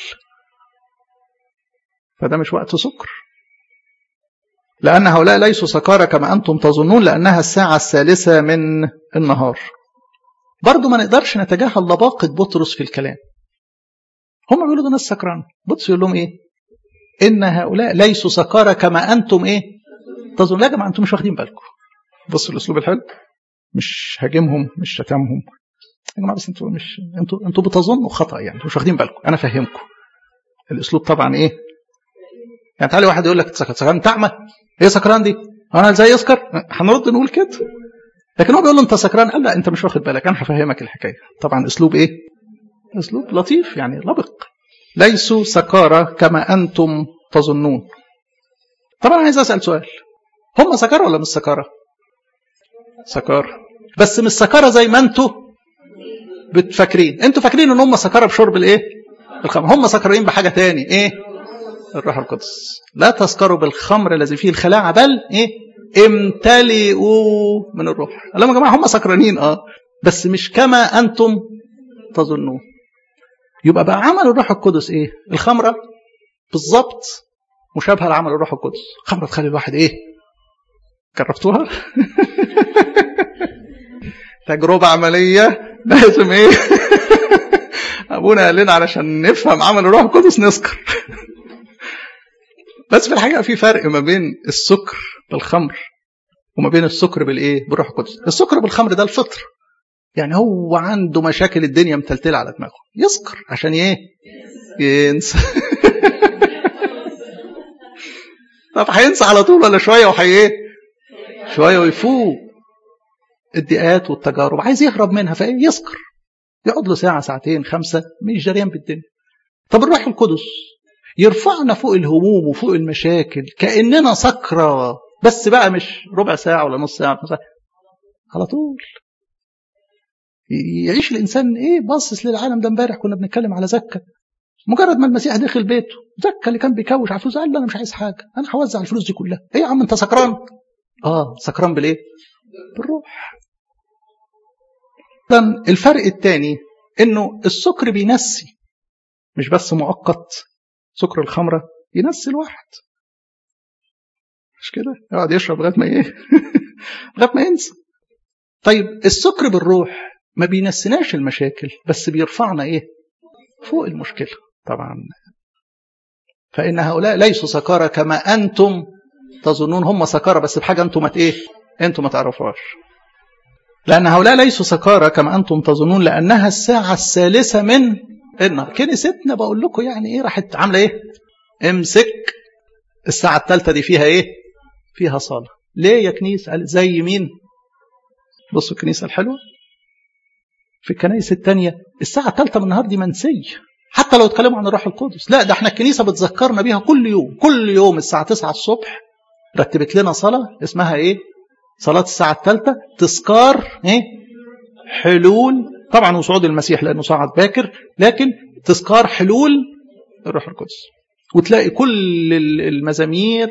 فده مش وقت سكر لأن هؤلاء ليسوا سكارى كما أنتم تظنون لأنها الساعة الثالثة من النهار برضو ما نقدرش نتجاهل لباقة بطرس في الكلام هم بيقولوا ده ناس سكران بطرس يقول لهم ايه ان هؤلاء ليسوا سكارى كما انتم ايه تظن لا يا جماعه انتم مش واخدين بالكم بصوا الاسلوب الحلو مش هاجمهم مش شتمهم يا جماعه بس انتوا مش انتوا انتوا بتظنوا خطا يعني مش واخدين بالكم انا فاهمكم الاسلوب طبعا ايه يعني تعالى واحد يقول لك سكران تعمى ايه سكران دي انا ازاي يسكر هنرد نقول كده لكن هو بيقول له انت سكران قال لا انت مش واخد بالك انا هفهمك الحكايه طبعا اسلوب ايه اسلوب لطيف يعني لبق ليسوا سكارى كما انتم تظنون طبعا عايز اسال سؤال هم سكارى ولا مش سكارى سكارى بس مش سكارى زي ما انتوا بتفكرين انتوا فاكرين ان هم سكارى بشرب الايه الخمر هم سكرين بحاجه تاني ايه الروح القدس لا تسكروا بالخمر الذي فيه الخلاعه بل ايه امتلئوا من الروح قال لهم يا جماعه هم سكرانين اه بس مش كما انتم تظنون يبقى بقى عمل الروح القدس ايه الخمره بالظبط مشابهه لعمل الروح القدس خمره تخلي الواحد ايه جربتوها تجربه عمليه لازم ايه ابونا قال لنا علشان نفهم عمل الروح القدس نسكر بس في الحقيقه في فرق ما بين السكر بالخمر وما بين السكر بالايه بالروح القدس السكر بالخمر ده الفطر يعني هو عنده مشاكل الدنيا متلتله على دماغه يسكر عشان ايه ينسى طب هينسى على طول ولا شويه وهي ايه شويه ويفوق الضيقات والتجارب عايز يهرب منها فايه يسكر يقعد له ساعه ساعتين خمسه مش جريان بالدنيا طب الروح القدس يرفعنا فوق الهموم وفوق المشاكل كاننا سكرة بس بقى مش ربع ساعه ولا نص ساعه على طول يعيش الانسان ايه باصص للعالم ده امبارح كنا بنتكلم على زكا مجرد ما المسيح دخل بيته زكا اللي كان بيكوش على الفلوس قال له انا مش عايز حاجه انا هوزع الفلوس دي كلها ايه يا عم انت سكران اه سكران بالايه بالروح اذا الفرق الثاني انه السكر بينسي مش بس مؤقت سكر الخمره ينسي الواحد مش كده يقعد يشرب لغايه ما ايه لغايه ما ينسى طيب السكر بالروح ما بينسناش المشاكل بس بيرفعنا ايه فوق المشكله طبعا فان هؤلاء ليسوا سكارى كما انتم تظنون هم سكارى بس بحاجه انتم ما ايه انتم ما تعرفوهاش لان هؤلاء ليسوا سكارى كما انتم تظنون لانها الساعه الثالثه من النهار كنيستنا بقول لكم يعني ايه راحت عامله ايه امسك الساعه الثالثه دي فيها ايه فيها صلاه ليه يا كنيسه قال زي مين بصوا الكنيسه الحلوه في الكنائس الثانيه الساعه الثالثه من النهار دي منسيه حتى لو اتكلموا عن الروح القدس لا ده احنا الكنيسه بتذكرنا بيها كل يوم كل يوم الساعه 9 الصبح رتبت لنا صلاه اسمها ايه صلاه الساعه الثالثه تذكار ايه حلول طبعا وصعود المسيح لانه صعد باكر لكن تذكار حلول الروح القدس وتلاقي كل المزامير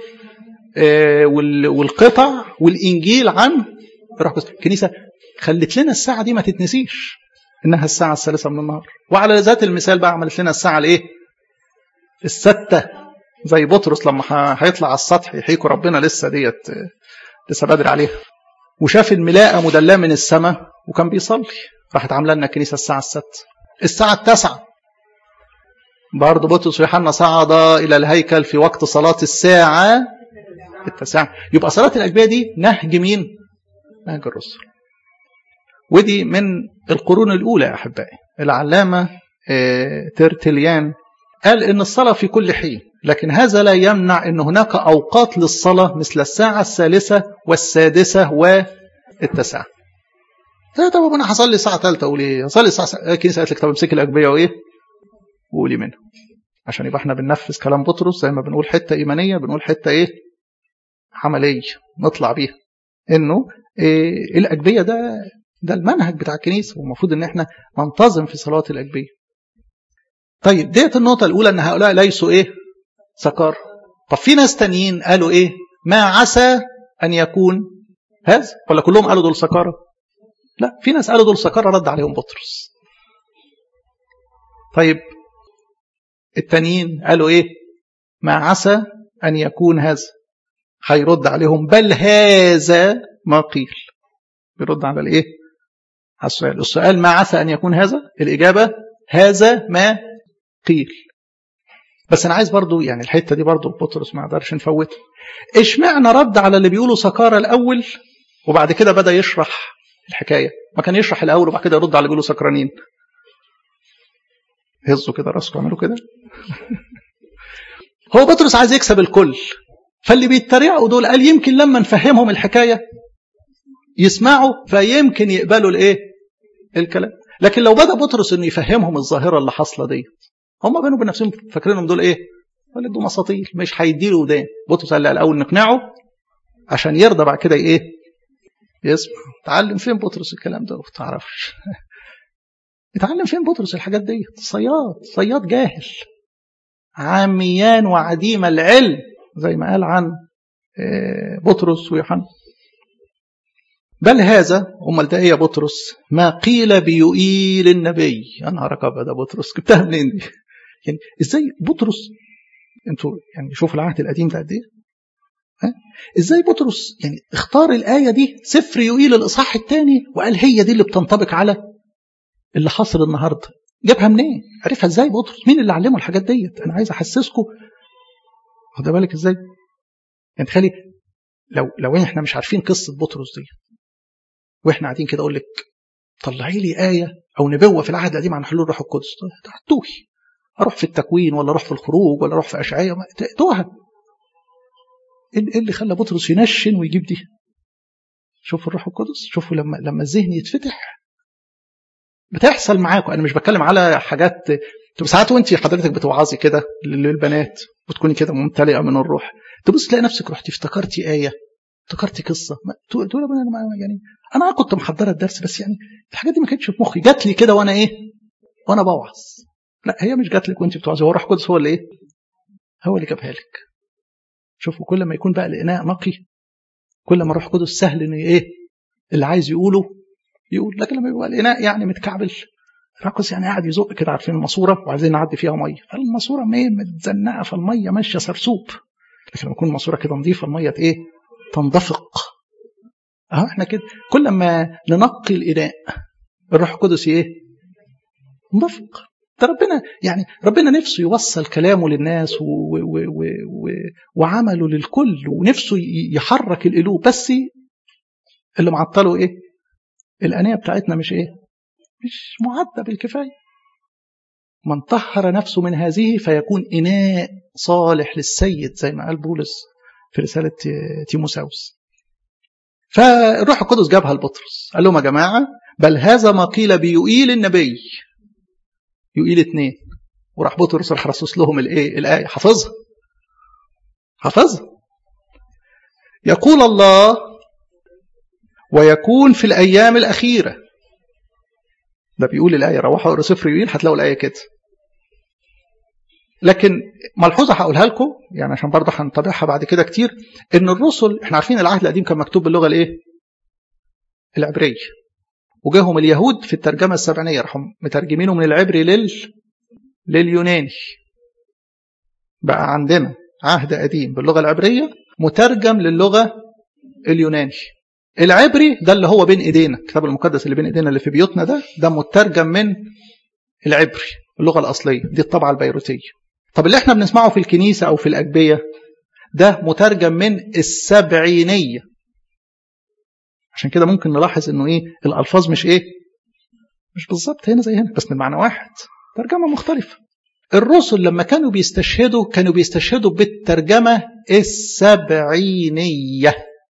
والقطع والانجيل عن الروح القدس الكنيسه خلت لنا الساعه دي ما تتنسيش انها الساعه الثالثه من النهار وعلى ذات المثال بقى عملت لنا الساعه الايه السته زي بطرس لما هيطلع على السطح يحيكوا ربنا لسه ديت لسه بدري عليها وشاف الملاءة مدلاه من السماء وكان بيصلي راحت عامله لنا الكنيسه الساعه الستة الساعه التاسعة برضه بطرس ويوحنا صعدا الى الهيكل في وقت صلاه الساعه التاسعة يبقى صلاه الاجبيه دي نهج مين؟ نهج الرسل ودي من القرون الاولى يا احبائي العلامه ترتليان قال ان الصلاه في كل حين لكن هذا لا يمنع ان هناك اوقات للصلاه مثل الساعه الثالثه والسادسه والتاسعه طب انا هصلي الساعه 3 اقول ايه؟ هصلي الساعه الكنيسه قالت لك طب امسكي الاجبيه وايه؟ وقولي منها عشان يبقى احنا بننفذ كلام بطرس زي ما بنقول حته ايمانيه بنقول حته ايه؟ عمليه نطلع بيها انه إيه الاجبيه ده ده المنهج بتاع الكنيسه والمفروض ان احنا ننتظم في صلاه الاجبيه. طيب ديت النقطه الاولى ان هؤلاء ليسوا ايه؟ سكار. طب في ناس تانيين قالوا ايه؟ ما عسى ان يكون هذا ولا كلهم قالوا دول سكاره؟ لا في ناس قالوا دول سكارى رد عليهم بطرس طيب التانيين قالوا ايه ما عسى ان يكون هذا هيرد عليهم بل هذا ما قيل بيرد على الايه على السؤال السؤال ما عسى ان يكون هذا الاجابه هذا ما قيل بس انا عايز برضو يعني الحته دي برضو بطرس ما يقدرش نفوتها اشمعنى رد على اللي بيقولوا سكارى الاول وبعد كده بدا يشرح الحكايه ما كان يشرح الاول وبعد كده يرد على اللي بيقولوا سكرانين هزوا كده راسكم اعملوا كده هو بطرس عايز يكسب الكل فاللي بيتريقوا دول قال يمكن لما نفهمهم الحكايه يسمعوا فيمكن يقبلوا الايه الكلام لكن لو بدا بطرس انه يفهمهم الظاهره اللي حاصله دي هم بينهم وبين نفسهم فاكرينهم دول ايه قال دول مساطيل مش هيديله ودان بطرس قال الاول نقنعه عشان يرضى بعد كده ايه يسمع تعلم فين بطرس الكلام ده ما تعرفش اتعلم فين بطرس الحاجات دي صياد صياد جاهل عاميان وعديم العلم زي ما قال عن بطرس ويوحنا بل هذا امال ده ايه يا بطرس ما قيل بيقيل النبي يا نهارك ابيض يا بطرس جبتها منين دي يعني ازاي بطرس انتوا يعني شوفوا العهد القديم ده قد ايه ازاي بطرس يعني اختار الايه دي سفر يقيل الاصحاح الثاني وقال هي دي اللي بتنطبق على اللي حاصل النهارده جابها منين عرفها ازاي بطرس مين اللي علمه الحاجات ديت انا عايز احسسكم واخد بالك ازاي يعني تخيلي لو لو احنا مش عارفين قصه بطرس دي واحنا قاعدين كده اقول لك طلعي لي ايه او نبوه في العهد القديم عن حلول الروح القدس هتوهي اروح في التكوين ولا اروح في الخروج ولا اروح في اشعياء توهى ايه اللي خلى بطرس ينشن ويجيب دي شوفوا الروح القدس شوفوا لما لما الذهن يتفتح بتحصل معاكم انا مش بتكلم على حاجات تبقى ساعات وانت حضرتك بتوعظي كده للبنات وتكوني كده ممتلئه من الروح تبص تلاقي نفسك رحتي افتكرتي ايه افتكرتي قصه تقول انا يعني انا كنت محضره الدرس بس يعني الحاجات دي ما كانتش في مخي جات لي كده وانا ايه وانا بوعظ لا هي مش جات لك وانت بتوعظي هو الروح القدس هو اللي ايه هو اللي جابها لك شوفوا كل ما يكون بقى الاناء نقي كل ما الروح القدس سهل انه ايه اللي عايز يقوله يقول لكن لما يبقى الاناء يعني متكعبل الرقص يعني قاعد يزق كده عارفين الماسوره وعايزين نعدي فيها ميه الماسوره ايه متزنقه فالميه ماشيه سرسوب لكن لما تكون الماسوره كده نظيفه الميه ايه تندفق اهو احنا كده كل ما ننقي الاناء الروح القدس ايه نفق ده ربنا يعني ربنا نفسه يوصل كلامه للناس و و و و وعمله للكل ونفسه يحرك القلوب بس اللي معطله ايه الانيه بتاعتنا مش ايه مش معدة بالكفاية من طهر نفسه من هذه فيكون إناء صالح للسيد زي ما قال بولس في رسالة تيموساوس فالروح القدس جابها لبطرس قال لهم يا جماعة بل هذا ما قيل بيقيل النبي يقيل اتنين وراح بطرس راح رصص لهم الايه الايه حافظها حافظها يقول الله ويكون في الايام الاخيره ده بيقول الآية روحوا اقروا سفر يويل هتلاقوا الآية كده لكن ملحوظة هقولها لكم يعني عشان برضه هنطبعها بعد كده كتير إن الرسل احنا عارفين العهد القديم كان مكتوب باللغة الإيه؟ العبرية وجاهم اليهود في الترجمة السبعينية راحوا مترجمينه من العبري لل لليوناني بقى عندنا عهد قديم باللغة العبرية مترجم للغة اليوناني العبري ده اللي هو بين ايدينا الكتاب المقدس اللي بين ايدينا اللي في بيوتنا ده ده مترجم من العبري اللغة الأصلية دي الطبعة البيروتية طب اللي احنا بنسمعه في الكنيسة أو في الأجبية ده مترجم من السبعينية عشان كده ممكن نلاحظ انه ايه الألفاظ مش ايه مش بالظبط هنا زي هنا بس من معنى واحد ترجمة مختلفة الرسل لما كانوا بيستشهدوا كانوا بيستشهدوا بالترجمة السبعينية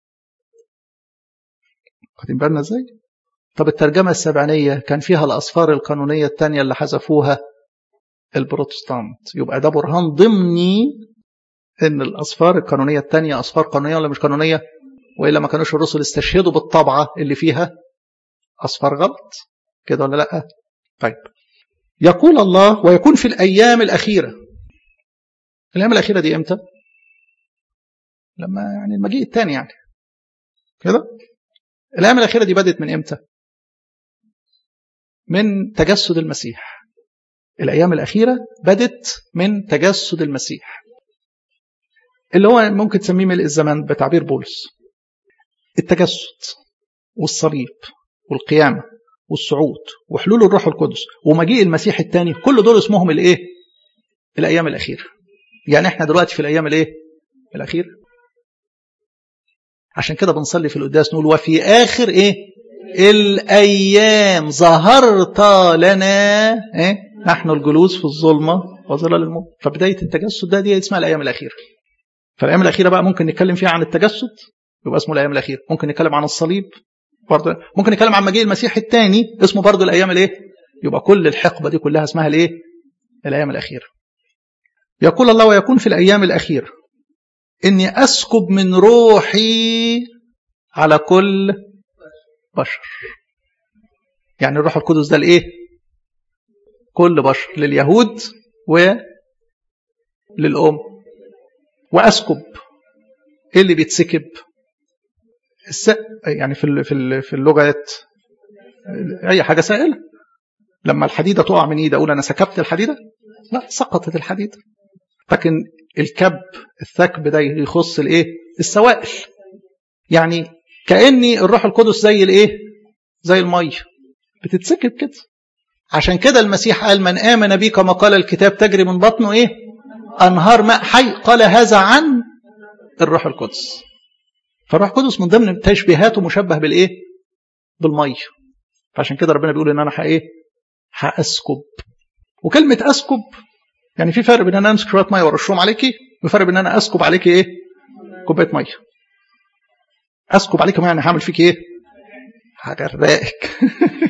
واخدين بالنا ازاي؟ طب الترجمة السبعينية كان فيها الأصفار القانونية الثانية اللي حذفوها البروتستانت يبقى ده برهان ضمني ان الأصفار القانونية الثانية أصفار قانونية ولا مش قانونية وإلا ما كانوش الرسل استشهدوا بالطبعة اللي فيها أصفار غلط كده ولا لأ طيب يقول الله ويكون في الأيام الأخيرة الأيام الأخيرة دي إمتى لما يعني المجيء الثاني يعني كده الأيام الأخيرة دي بدت من إمتى من تجسد المسيح الأيام الأخيرة بدت من تجسد المسيح اللي هو ممكن تسميه ملء الزمان بتعبير بولس التجسد والصليب والقيامة والصعود وحلول الروح القدس ومجيء المسيح الثاني كل دول اسمهم الايه الايام الاخيره يعني احنا دلوقتي في الايام الايه الاخيره عشان كده بنصلي في القداس نقول وفي اخر ايه الايام ظهرت لنا إيه؟ نحن الجلوس في الظلمه وظلال الموت فبدايه التجسد ده دي اسمها الايام الاخيره فالايام الاخيره بقى ممكن نتكلم فيها عن التجسد يبقى اسمه الايام الاخيره ممكن نتكلم عن الصليب برضه ممكن نتكلم عن مجيء المسيح الثاني اسمه برضه الايام الايه يبقى كل الحقبه دي كلها اسمها الايه الايام الاخيره يقول الله ويكون في الايام الاخيره اني اسكب من روحي على كل بشر يعني الروح القدس ده الايه كل بشر لليهود وللأم واسكب ايه اللي بيتسكب الس... يعني في في في اللغات اي حاجه سائله لما الحديده تقع من ايدي اقول انا سكبت الحديده لا سقطت الحديده لكن الكب الثكب ده يخص الايه السوائل يعني كاني الروح القدس زي الايه زي الميه بتتسكب كده عشان كده المسيح قال من امن بي كما قال الكتاب تجري من بطنه ايه انهار ماء حي قال هذا عن الروح القدس فالروح القدس من ضمن تشبيهاته مشبه بالايه بالميه فعشان كده ربنا بيقول ان انا ايه هاسكب وكلمه اسكب يعني في فرق بين ان انا امسك شويه ميه وارشهم عليكي وفرق بين ان انا اسكب عليكي ايه كوبايه ميه اسكب عليكي يعني هعمل فيك ايه هغرقك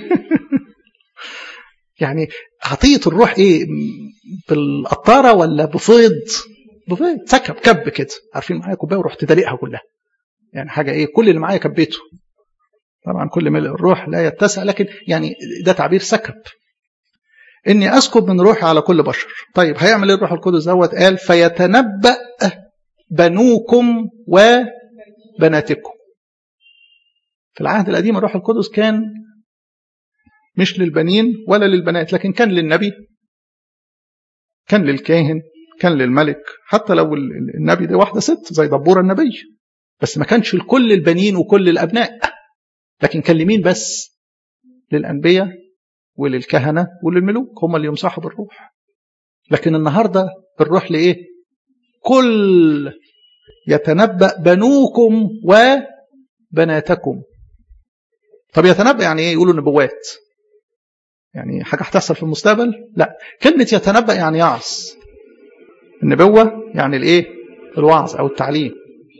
يعني عطيه الروح ايه بالقطاره ولا بفيض بفيض سكب كب كده عارفين معايا كوبايه ورحت دلقها كلها يعني حاجه ايه كل اللي معايا كبيته طبعا كل ملء الروح لا يتسع لكن يعني ده تعبير سكب اني اسكب من روحي على كل بشر طيب هيعمل ايه الروح القدس دوت قال فيتنبأ بنوكم وبناتكم في العهد القديم الروح القدس كان مش للبنين ولا للبنات لكن كان للنبي كان للكاهن كان للملك حتى لو النبي ده واحده ست زي دبوره النبي بس ما كانش لكل البنين وكل الابناء لكن كان لمين بس للانبياء وللكهنه وللملوك هم اللي يمسحوا بالروح لكن النهارده الروح لايه كل يتنبأ بنوكم وبناتكم طب يتنبأ يعني ايه يقولوا نبوات يعني حاجه هتحصل في المستقبل لا كلمه يتنبأ يعني يعظ النبوه يعني الايه الوعظ او التعليم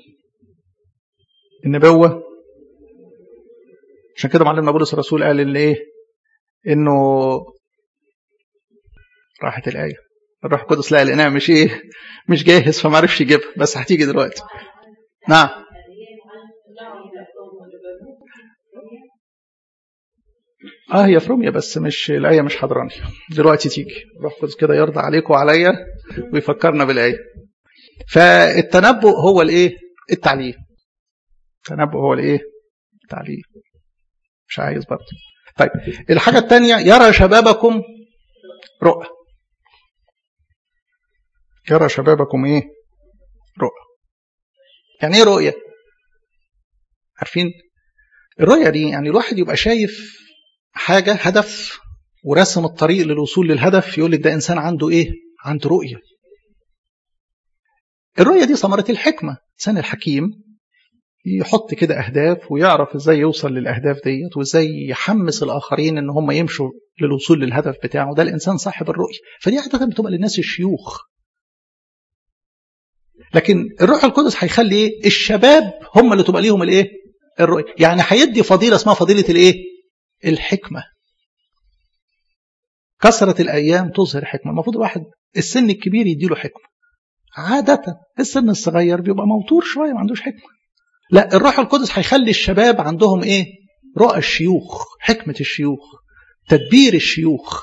النبوه عشان كده معلمنا بولس الرسول قال ان ايه انه راحت الايه الروح القدس لقى الاناء مش ايه مش جاهز فما عرفش يجيبها بس هتيجي دلوقتي نعم اه هي في روميا بس مش الايه مش حضراني دلوقتي تيجي الروح القدس كده يرضى عليكم وعليا ويفكرنا بالايه فالتنبؤ هو الايه التعليم التنبؤ هو الايه التعليم مش عايز برضه طيب الحاجة الثانية يرى شبابكم رؤى يرى شبابكم ايه رؤى يعني ايه رؤية عارفين الرؤية دي يعني الواحد يبقى شايف حاجة هدف ورسم الطريق للوصول للهدف يقول لك ده إنسان عنده إيه عنده رؤية الرؤية دي ثمرة الحكمة الإنسان الحكيم يحط كده أهداف ويعرف إزاي يوصل للأهداف ديت وإزاي يحمس الآخرين إن هم يمشوا للوصول للهدف بتاعه ده الإنسان صاحب الرؤية فدي عادة بتبقى للناس الشيوخ لكن الروح القدس هيخلي ايه الشباب هم اللي تبقى ليهم الايه الرؤيه يعني هيدي فضيله اسمها فضيله الايه الحكمه كثرة الأيام تظهر حكمة المفروض الواحد السن الكبير يديله حكمة عادة السن الصغير بيبقى موتور شوية ما عندوش حكمة لا الروح القدس هيخلي الشباب عندهم ايه رؤى الشيوخ حكمة الشيوخ تدبير الشيوخ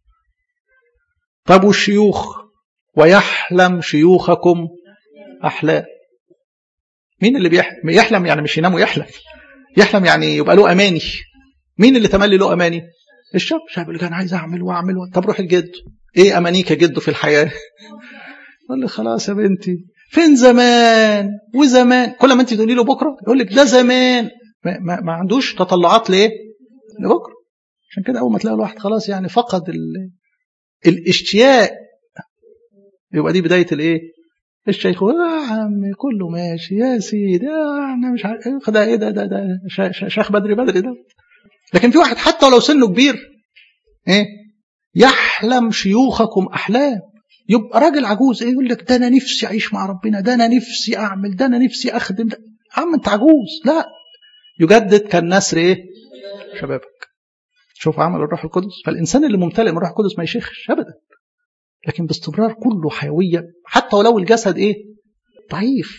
طب والشيوخ ويحلم شيوخكم أحلام مين اللي بيحلم يحلم يعني مش ينام ويحلم يحلم يعني يبقى له أماني مين اللي تملي له أماني الشاب الشاب اللي كان عايز أعمل وأعمل طب روح الجد إيه أمانيك يا جده في الحياة يقول لي خلاص يا بنتي فين زمان وزمان كل ما انت تقولي له بكره يقول لك ده زمان ما, ما, ما عندوش تطلعات ليه لبكره عشان كده اول ما تلاقي الواحد خلاص يعني فقد ال... الاشتياق يبقى دي بدايه الايه الشيخ يا عم كله ماشي يا سيدي انا مش عارف ده ايه ده ده ده شيخ بدري بدري ده لكن في واحد حتى ولو سنه كبير ايه يحلم شيوخكم احلام يبقى راجل عجوز ايه يقول لك ده انا نفسي اعيش مع ربنا ده انا نفسي اعمل ده انا نفسي اخدم ده عم انت عجوز لا يجدد كالنسر ايه شبابك شوف عمل الروح القدس فالانسان اللي ممتلئ من الروح القدس ما يشيخش ابدا لكن باستمرار كله حيويه حتى ولو الجسد ايه ضعيف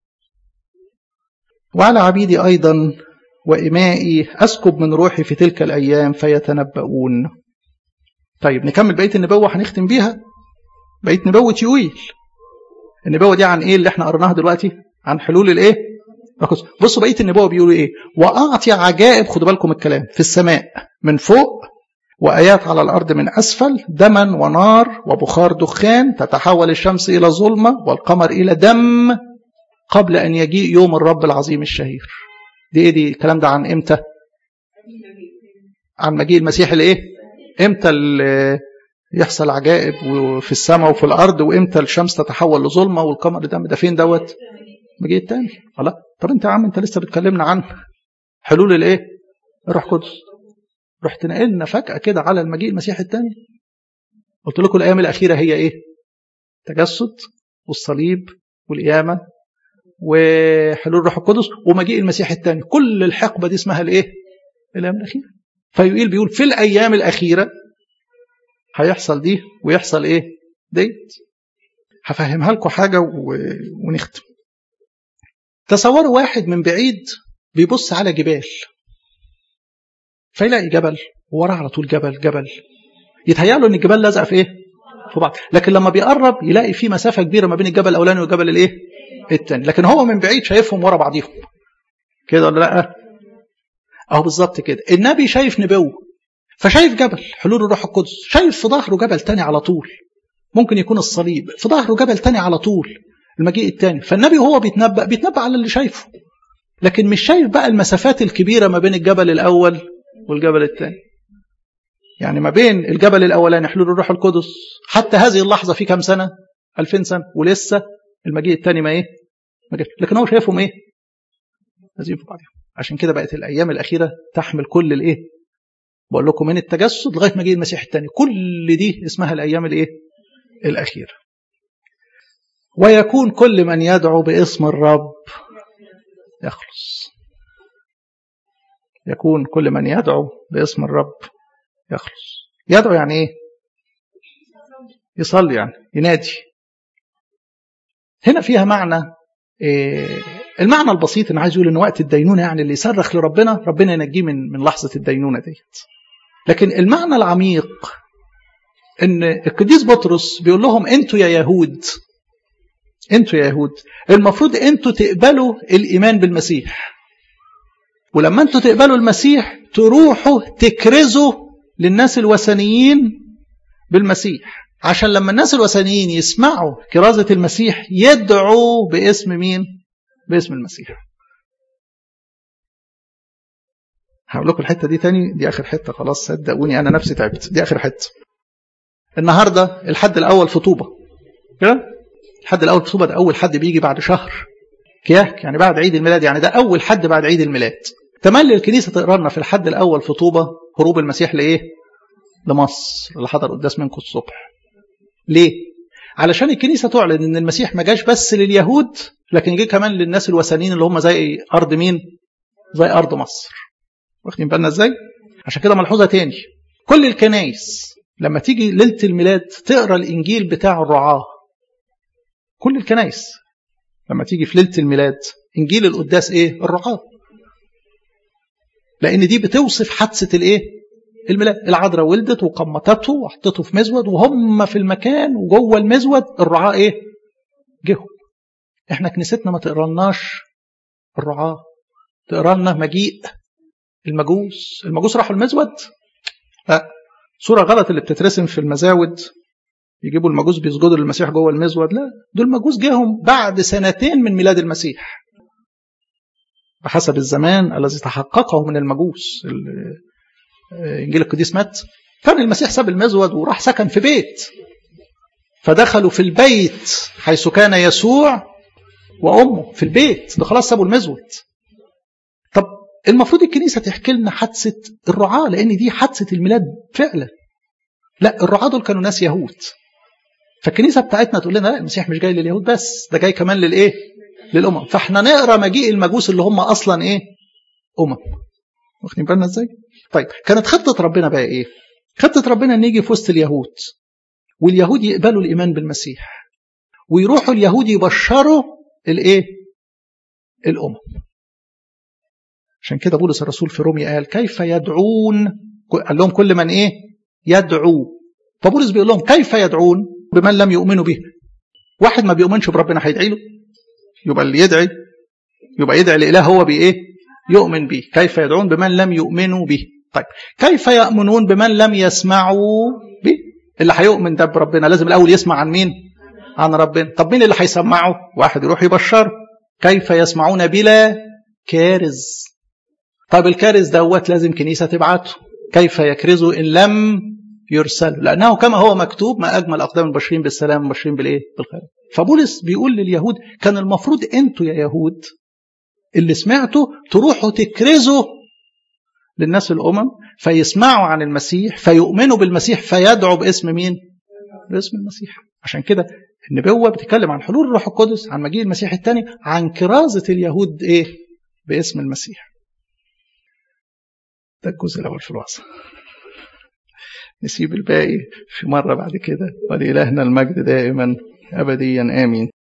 وعلى عبيدي ايضا وامائي اسكب من روحي في تلك الايام فيتنبؤون طيب نكمل بقيه النبوه هنختم بيها بقيت نبوة يويل النبوة دي عن ايه اللي احنا قرناها دلوقتي عن حلول الايه بصوا بقية النبوة بيقولوا ايه واعطي عجائب خدوا بالكم الكلام في السماء من فوق وآيات على الأرض من أسفل دما ونار وبخار دخان تتحول الشمس إلى ظلمة والقمر إلى دم قبل أن يجيء يوم الرب العظيم الشهير دي إيه دي الكلام ده عن إمتى عن مجيء المسيح الإيه إمتى يحصل عجائب في السماء وفي الارض وامتى الشمس تتحول لظلمه والقمر دم ده فين دوت مجيء التاني الله طب انت يا عم انت لسه بتكلمنا عن حلول الايه الروح القدس رحت نقلنا فجاه كده على المجيء المسيح الثاني قلت لكم الايام الاخيره هي ايه تجسد والصليب والقيامه وحلول الروح القدس ومجيء المسيح الثاني كل الحقبه دي اسمها الايه الايام الاخيره فيقول بيقول في الايام الاخيره هيحصل دي ويحصل ايه ديت هفهمها لكم حاجه و... ونختم تصوروا واحد من بعيد بيبص على جبال فيلاقي جبل ووراه على طول جبل جبل يتهيأ له ان الجبال لازقه في ايه في بعض لكن لما بيقرب يلاقي في مسافه كبيره ما بين الجبل الاولاني والجبل الايه الثاني لكن هو من بعيد شايفهم ورا بعضيهم كده ولا لا اهو بالظبط كده النبي شايف نبوه فشايف جبل حلول الروح القدس شايف في ظهره جبل تاني على طول ممكن يكون الصليب في ظهره جبل تاني على طول المجيء التاني فالنبي وهو بيتنبأ بيتنبأ على اللي شايفه لكن مش شايف بقى المسافات الكبيرة ما بين الجبل الأول والجبل الثاني يعني ما بين الجبل الأولاني حلول الروح القدس حتى هذه اللحظة في كام سنة 2000 سنة ولسه المجيء الثاني ما ايه ما لكن هو شايفهم ايه لازم في بعضهم عشان كده بقت الأيام الأخيرة تحمل كل الايه بقول لكم من التجسد لغايه ما جه المسيح الثاني كل دي اسمها الايام الايه الاخيره ويكون كل من يدعو باسم الرب يخلص يكون كل من يدعو باسم الرب يخلص يدعو يعني ايه يصلي يعني ينادي هنا فيها معنى إيه المعنى البسيط انا عايز اقول ان وقت الدينونه يعني اللي يصرخ لربنا ربنا ينجيه من من لحظه الدينونه ديت لكن المعنى العميق ان القديس بطرس بيقول لهم انتوا يا يهود انتوا يا يهود المفروض انتوا تقبلوا الايمان بالمسيح ولما انتوا تقبلوا المسيح تروحوا تكرزوا للناس الوثنيين بالمسيح عشان لما الناس الوثنيين يسمعوا كرازة المسيح يدعوا باسم مين باسم المسيح هقول لكم الحته دي تاني دي اخر حته خلاص صدقوني انا نفسي تعبت دي اخر حته النهارده الحد الاول في طوبه كده الحد الاول في طوبه ده اول حد بيجي بعد شهر كياك يعني بعد عيد الميلاد يعني ده اول حد بعد عيد الميلاد تملي الكنيسه تقرا لنا في الحد الاول في طوبه هروب المسيح لايه لمصر اللي حضر قداس منكم الصبح ليه علشان الكنيسه تعلن ان المسيح ما جاش بس لليهود لكن جه كمان للناس الوثنيين اللي هم زي ارض مين زي ارض مصر واخدين بالنا ازاي عشان كده ملحوظه تاني كل الكنايس لما تيجي ليله الميلاد تقرا الانجيل بتاع الرعاه كل الكنايس لما تيجي في ليله الميلاد انجيل القداس ايه الرعاه لان دي بتوصف حادثه الايه الميلاد العذراء ولدت وقمطته وحطته في مزود وهم في المكان وجوه المزود الرعاه ايه جهوا احنا كنيستنا ما تقرالناش الرعاه تقرا لنا مجيء المجوس المجوس راحوا المزود لا صورة غلط اللي بتترسم في المزاود يجيبوا المجوس بيسجدوا للمسيح جوه المزود لا دول مجوس جاهم بعد سنتين من ميلاد المسيح بحسب الزمان الذي تحققه من المجوس انجيل القديس مات كان المسيح ساب المزود وراح سكن في بيت فدخلوا في البيت حيث كان يسوع وامه في البيت ده خلاص سابوا المزود طب المفروض الكنيسه تحكي لنا حادثه الرعاه لان دي حادثه الميلاد فعلا لا الرعاه دول كانوا ناس يهود فالكنيسه بتاعتنا تقول لنا لا المسيح مش جاي لليهود بس ده جاي كمان للايه للامم فاحنا نقرا مجيء المجوس اللي هم اصلا ايه امم واخدين بالنا ازاي طيب كانت خطه ربنا بقى ايه خطه ربنا ان يجي في وسط اليهود واليهود يقبلوا الايمان بالمسيح ويروحوا اليهود يبشروا الايه الامم عشان كده بولس الرسول في روميا قال كيف يدعون قال لهم كل من ايه يدعو فبولس بيقول لهم كيف يدعون بمن لم يؤمنوا به واحد ما بيؤمنش بربنا هيدعي له يبقى اللي يدعي يبقى يدعي الاله هو بايه يؤمن به كيف يدعون بمن لم يؤمنوا به طيب كيف يؤمنون بمن لم يسمعوا به اللي هيؤمن ده بربنا لازم الاول يسمع عن مين عن ربنا طب مين اللي هيسمعه واحد يروح يبشر كيف يسمعون بلا كارز طب الكارز دوت لازم كنيسة تبعته كيف يكرزوا إن لم يرسلوا لأنه كما هو مكتوب ما أجمل أقدام البشرين بالسلام البشرين بالإيه بالخير فبولس بيقول لليهود كان المفروض أنتوا يا يهود اللي سمعتوا تروحوا تكرزوا للناس الأمم فيسمعوا عن المسيح فيؤمنوا بالمسيح فيدعوا باسم مين باسم المسيح عشان كده النبوة بتتكلم عن حلول الروح القدس عن مجيء المسيح الثاني عن كرازة اليهود إيه باسم المسيح ده الجزء الأول في الوصف نسيب الباقي في مرة بعد كده ولإلهنا المجد دائما أبديا آمين